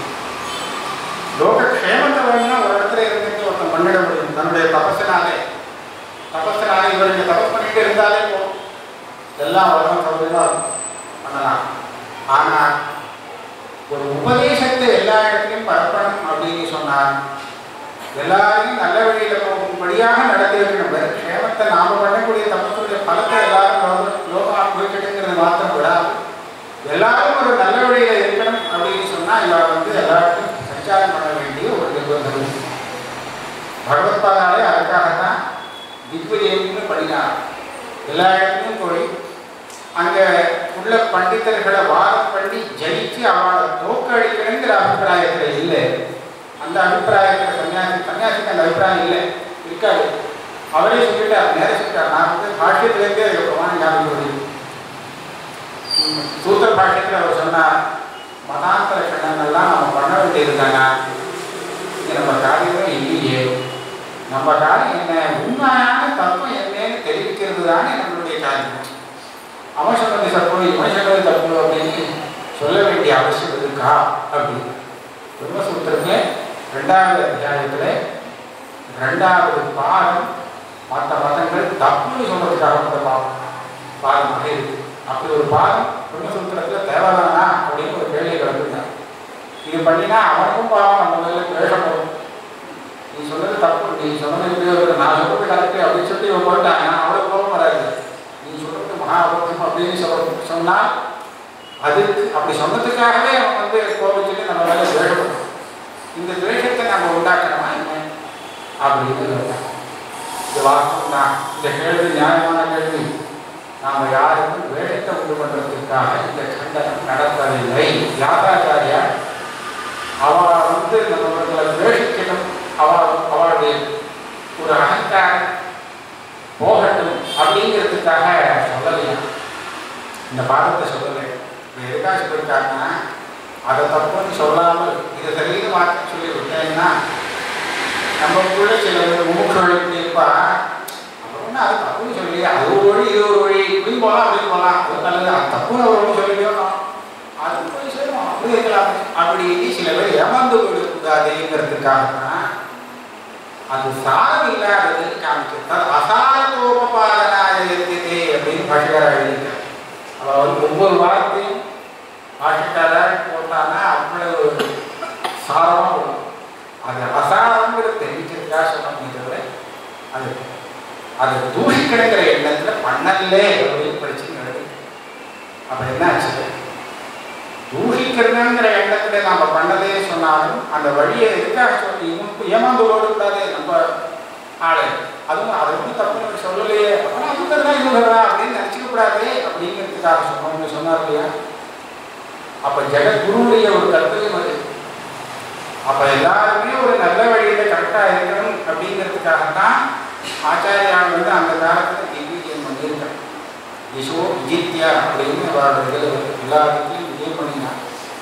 லோகக்ஷேமத்தை வேணும்னா ஒரு இடத்துல இருந்துட்டு ஒருத்தன் பண்ணிட முடியும் தன்னுடைய தபசினாலே தபசினாலே இவர் இங்க தபஸ் பண்ணிட்டு இருந்தாலே போதும் எல்லாம் வரும் சௌகரியமா பண்ணலாம் ஆனா ஒரு உபதேசத்தை எல்லா இடத்துலையும் பரப்பணும் அப்படின்னு சொன்னார் எல்லாரையும் நல்ல வழியில போகும்படியாக நடத்தி வைக்கணும் வெறும் க்ஷேமத்தை நாம பண்ணக்கூடிய தப்பத்துடைய பலத்தை எல்லாரும் லோக- லோகம் அனுபவிக்கணுங்கிறது மாத்திரம் விடாது எல்லாரும் ஒரு நல்ல வழியில இருக்கணும் அப்படின்னு சொன்னா இவ வந்து எல்லாருக்கும் சஞ்சாரம் பண்ண வேண்டிய ஒரு நிர்பந்தம் பகவத்பாதாலே அதுக்காகத்தான் திக்விஜயம்னு பண்ணினார் எல்லா இடத்துலையும் போய் அங்க உள்ள பண்டிதர்களை வாரம் பண்ணி ஜெயிச்சு அவளை தோக்கடிக்கணுங்கிற அபிப்பிராயத்துல இல்லை அந்த அபிப்பிராயத்துல சன்னியாசி சன்னியாசிக்கு அந்த அபிப்பிராயம் இல்லை இருக்காது அவரே சொல்லிட்டார் நேர சொல்லிட்டார் நான் வந்து பாஷ்யத்திலேருந்தே அதுக்கு பிரமாணம் ஞாபகம் வருது. ம், சூத்திர பாஷ்யத்தில் அவர் சொன்னார் மதாந்தர கண்ணங்கள்லாம் நம்ம பண்ண வேண்டியிருந்தாங்க இங்க நம்ம காரியமே இல்லையே நம்ம காரியம் என்ன உண்மையான தத்துவம் என்னன்னு தெரிவிக்கிறது தானே நம்மளுடைய காரியம் அவன் சொன்னது தப்பு இவன் சொன்னது தப்பு அப்படின்னு சொல்ல வேண்டிய அவசியம் இருக்கா அப்படின்னு பிரம்மசூத்திரத்துல ரெண்டாவது அத்தியாயத்துல ரெண்டாவது பாடம் மற்ற மதங்கள் தப்புன்னு சொல்றதுக்காக வந்த பாடம் பாடமாக இருக்கு அப்படி ஒரு பாடம் பிரம்மசூத்திரத்துல தேவைதானா அப்படின்னு ஒரு கேள்வியை கிளம்புங்க இது பண்ணினா அவனுக்கும் பாவம் நம்ம மேல துவேஷம் வரும் நீ சொன்னது தப்பு நீ சொன்னது இப்படி ஒரு நான் சொல்றது கரெக்ட் அப்படின்னு சொல்லி இவன் போயிட்டான் அவ்வளவு கோபம் வராது நீ சொல்றது மகா அபத்தம் அப்படின்னு சொல்ல சொன்னால் அதுக்கு அப்படி சொன்னதுக்காகவே அவன் வந்து கோபிச்சுட்டு நம்ம மேல துவேஷம் இந்த துவேஷத்தை நம்ம உண்டாக்கணுமா என்ன அப்படின்னு கேட்டான். இது வாஸ்தவம் தான் இந்த கேள்வி நியாயமான கேள்வி நாம யாருக்கும் துவேஷத்தை உண்டு பண்றதுக்காக இந்த கண்டனம் நடத்தவில்லை யாதாச்சாரியா அவ வந்து நம்மளை துவேஷிக்கணும் அவ அவளுடைய ஒரு அகங்காரம் போகட்டும் அப்படிங்கிறதுக்காக சொல்லலையா இந்த பாடத்தை சொல்லலை இது எதுக்காக சொல்லியிருக்காங்கன்னா அதை தப்புன்னு சொல்லாமல் இதை சரின்னு மாற்றி சொல்லி விட்டேன்னா நமக்குள்ள சில முமுக்கள் இப்படி இருப்பா அப்புறம் அது தப்புன்னு சொல்லி அது ஒரு வழி இது ஒரு வழி இப்படி போகலாம் அப்படி போகலாம் அது நல்லது அது தப்புன்னு ஒரு வழி சொல்லிட்டோம் அது போய் சேரும் அப்படி இருக்கலாம் அப்படின்னு சில பேர் ஏமாந்து விடக்கூடாதுங்கிறதுக்காக தான் அது சாரம் இல்லாதது காமிக்கிறது அது அசாரத்தோபாதனாய இருக்குது அப்படின்னு பாஷக்காரர் எழுதியிருக்கார் அவ வந்து ஒவ்வொரு வாரத்தையும் பாஷக்காரர் போட்டான்னா அவ்வளவு சாரமா போடும் அது அசாரங்கிறது தெரிவிக்கிறதுக்காக சொன்னமே தவிர அது அது தூஷிக்கணுங்கிற எண்ணத்துல பண்ணலே அப்படின்னு படிச்சு எழுதி அப்ப என்ன ஆச்சு தூஷிக்கிறதுங்கிற எண்ணத்துல நாம பண்ணதே சொன்னாலும் அந்த வழியை எதுக்காக சொல்லி இவனுக்கு ஏமாந்து ஓடக்கூடாது நம்ம ஆளு அதுவும் அதை வந்து தப்பு சொல்லலையே அப்புறம் அது தரலாம் இது தரலாம் அப்படின்னு நினைச்சுக்க கூடாது அப்படிங்கிறதுக்காக சொன்னோம்னு சொன்னார் இல்லையா அப்ப ஜெகத்குருவுடைய ஒரு கர்த்தவியம் அது அப்ப எல்லாருமே ஒரு நல்ல வழியில கரெக்டா இருக்கணும் அப்படிங்கிறதுக்காகத்தான் ஆச்சாரியால் வந்து அந்த காலத்துல திவ்யம் பண்ணியிருக்காங்க யசோ விஜித்யா அப்படின்னு அவரோட இதில் எல்லா இடத்துலையும் விஜயம் பண்ணினார்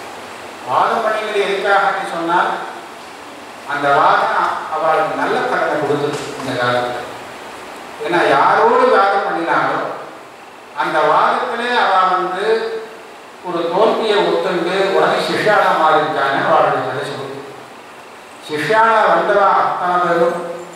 வாதம் பண்ணினது எதுக்காக சொன்னால் அந்த வாதம் அவளுக்கு நல்ல பலனை கொடுத்தது இந்த காலத்தில் ஏன்னா யாரோடு வாதம் பண்ணினாலோ அந்த வாதத்திலே அவ வந்து ஒரு தோல்வியை ஒத்துண்டு உடனே சிஷ்யாளா மாறியிருக்காங்க அவளுடைய கதை சொல்லுது சிஷ்யாளா வந்தவா அத்தனை பேரும்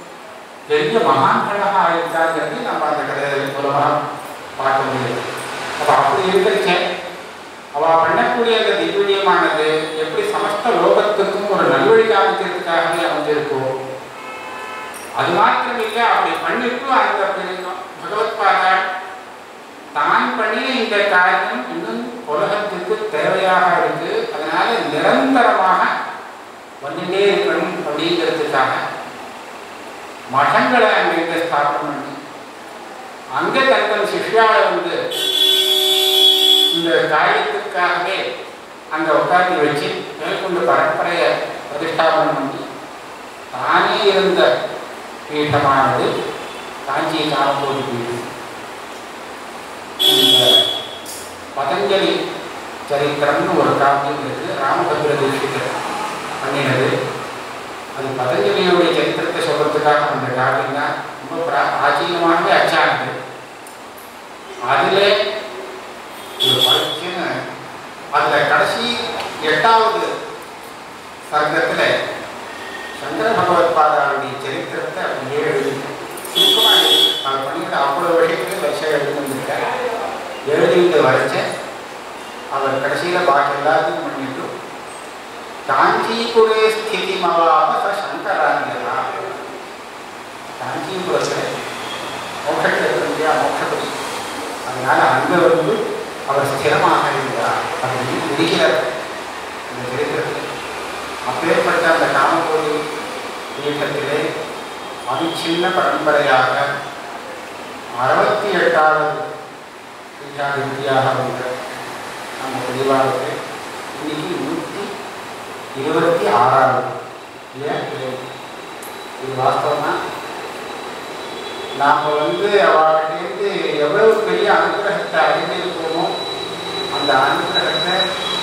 பெரிய மகான்களாக ஆயிருக்காங்கிறது நம்ம அந்த கதை மூலமாக பார்க்க முடியாது அப்போ அப்படி இருக்கச்சே அவ பண்ணக்கூடிய அந்த திவ்யமானது எப்படி சமஸ்த லோகத்துக்கும் ஒரு நல்வழி காமிக்கிறதுக்காகவே அமைஞ்சிருக்கோ அது மாத்திரம் இல்லை அப்படி பண்ணிட்டு அந்த பெரிய பகவத்பாதாள் தான் பண்ணின இந்த காரியம் இன்னும் உலகத்துக்கு தேவையாக இருக்கு அதனால நிரந்தரமாக வந்துட்டே இருக்கணும் அப்படிங்கிறதுக்காக மഠங்களை அங்கே இங்கே ஸ்தாபனம் பண்ணி அங்கே தங்கள் சிஷ்யாவை வந்து இந்த காரியத்துக்காகவே அங்கே உட்காந்து வச்சு மேற்கொண்டு பரம்பரையை பிரதிஷ்டாபனம் பண்ணி தானே இருந்த பீட்டமானது காஞ்சி காமபோதி பீடம் இந்த பதஞ்சலி சரித்திரம்னு ஒரு காவியம் இருக்கு ராமபத்ர தீட்சிதர் பண்ணினது அது பதஞ்சலியுடைய சரித்திரத்தை சொல்றதுக்காக அந்த காவியம் தான் ரொம்ப பிரா பிராச்சீனமாகவே அச்சானது அதிலே ஒரு பழக்கின்னு அதில் கடைசி எட்டாவது சர்க்கத்தில் சங்கர பகவத் பாதாவுடைய சரித்திரத்தை அப்படியே எழுதி சுருக்கமாக எழுதி அவர் பண்ணிட்டு அவ்வளோ விஷயத்துக்கு வரிசையாக எழுதி வந்திருக்கார் எழுதிட்டு வரைச்ச அவர் கடைசியில் பாக்கி எல்லாத்தையும் பண்ணிட்டு காஞ்சிபுரே ஸ்திதி மவாப ச சங்கராங்கியதா காஞ்சிபுரத்தில் மோட்சத்தில் இருக்க இல்லையா மோட்சபதி அதனால அங்கே வந்து அவர் ஸ்திரமாக இருந்தார் அப்படின்னு முடிக்கிறார் இந்த சரித்திரத்தில் அப்பேற்பட்ட அந்த காமபோதி இயக்கத்திலே அவிச்சின்ன பரம்பரையாக அறுபத்தி எட்டாவது பீட்டாதிபதியாக வந்த நம்ம தெளிவானது இன்னைக்கு நூற்றி இருபத்தி ஆறாவது இல்லையா இது இது வாஸ்தவம்னா நாம் வந்து அவர்கிட்டேருந்து எவ்வளவு பெரிய அனுகிரகத்தை அறிந்திருக்கோமோ அந்த அனுகிரகத்தை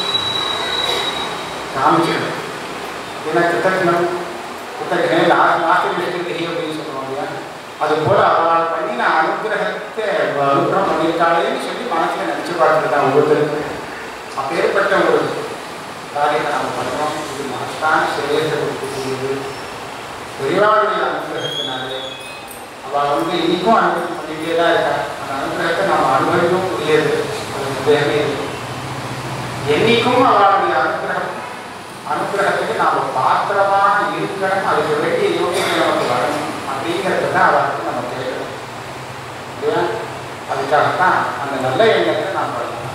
காமிக்கணும் ஏன்னா கிருத்தக்னம் கிருத்தக்னே நாலு நாட்டு விஷயத்தை அப்படின்னு சொல்லுவோம் இல்லையா அது போல அவளால் பண்ணி நான் அனுகிரகத்தை அனுகிரகம் பண்ணியிருக்காளேன்னு சொல்லி மனசில் நினச்சி பார்க்குறது தான் ஒவ்வொருத்தருக்கு அப்பேற்பட்ட ஒரு காரியத்தை நாம் பண்ணுறோம் இது மகத்தான சிறையத்தை கொடுக்கக்கூடியது பெரியவாளுடைய அனுகிரகத்தினாலே அவள் வந்து இன்னைக்கும் அனுகிரகம் பண்ணிக்கிட்டே தான் இருக்கா அந்த அனுகிரகத்தை நாம் அனுபவிக்கவும் முடியாது அது சந்தேகமே இல்லை என்னைக்கும் அவளுடைய அனுகிரகம் அனுகிரகத்துக்கு நாம் பாத்திரமாக இருக்கணும் அதுக்கு வேண்டிய யோகிதை நமக்கு வரணும் அப்படிங்கிறது தான் அவருக்கு நம்ம கேட்கணும் இல்லையா அதுக்காகத்தான் அந்த நல்ல எண்ணத்தை நாம் பண்ணலாம்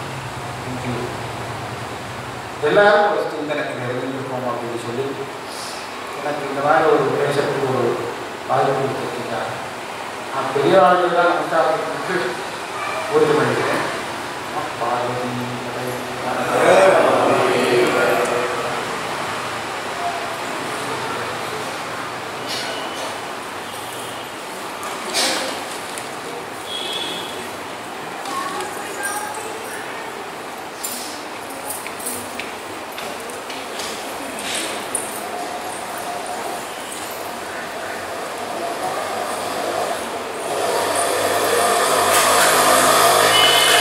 எல்லாரும் ஒரு சிந்தனத்தில் இருந்திருக்கோம் அப்படின்னு சொல்லி எனக்கு இந்த மாதிரி ஒரு பேசத்துக்கு ஒரு வாய்ப்பு கொடுத்துருக்காங்க நான் பெரிய ஆளுகள்லாம் நமஸ்காரத்துக்கு உறுதி பண்ணிக்கிறேன் பார்வதி
ஆ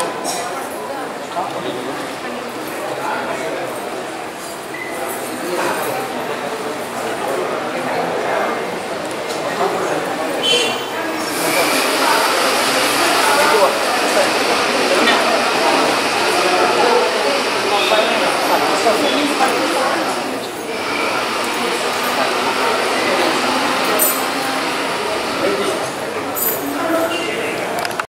Stop.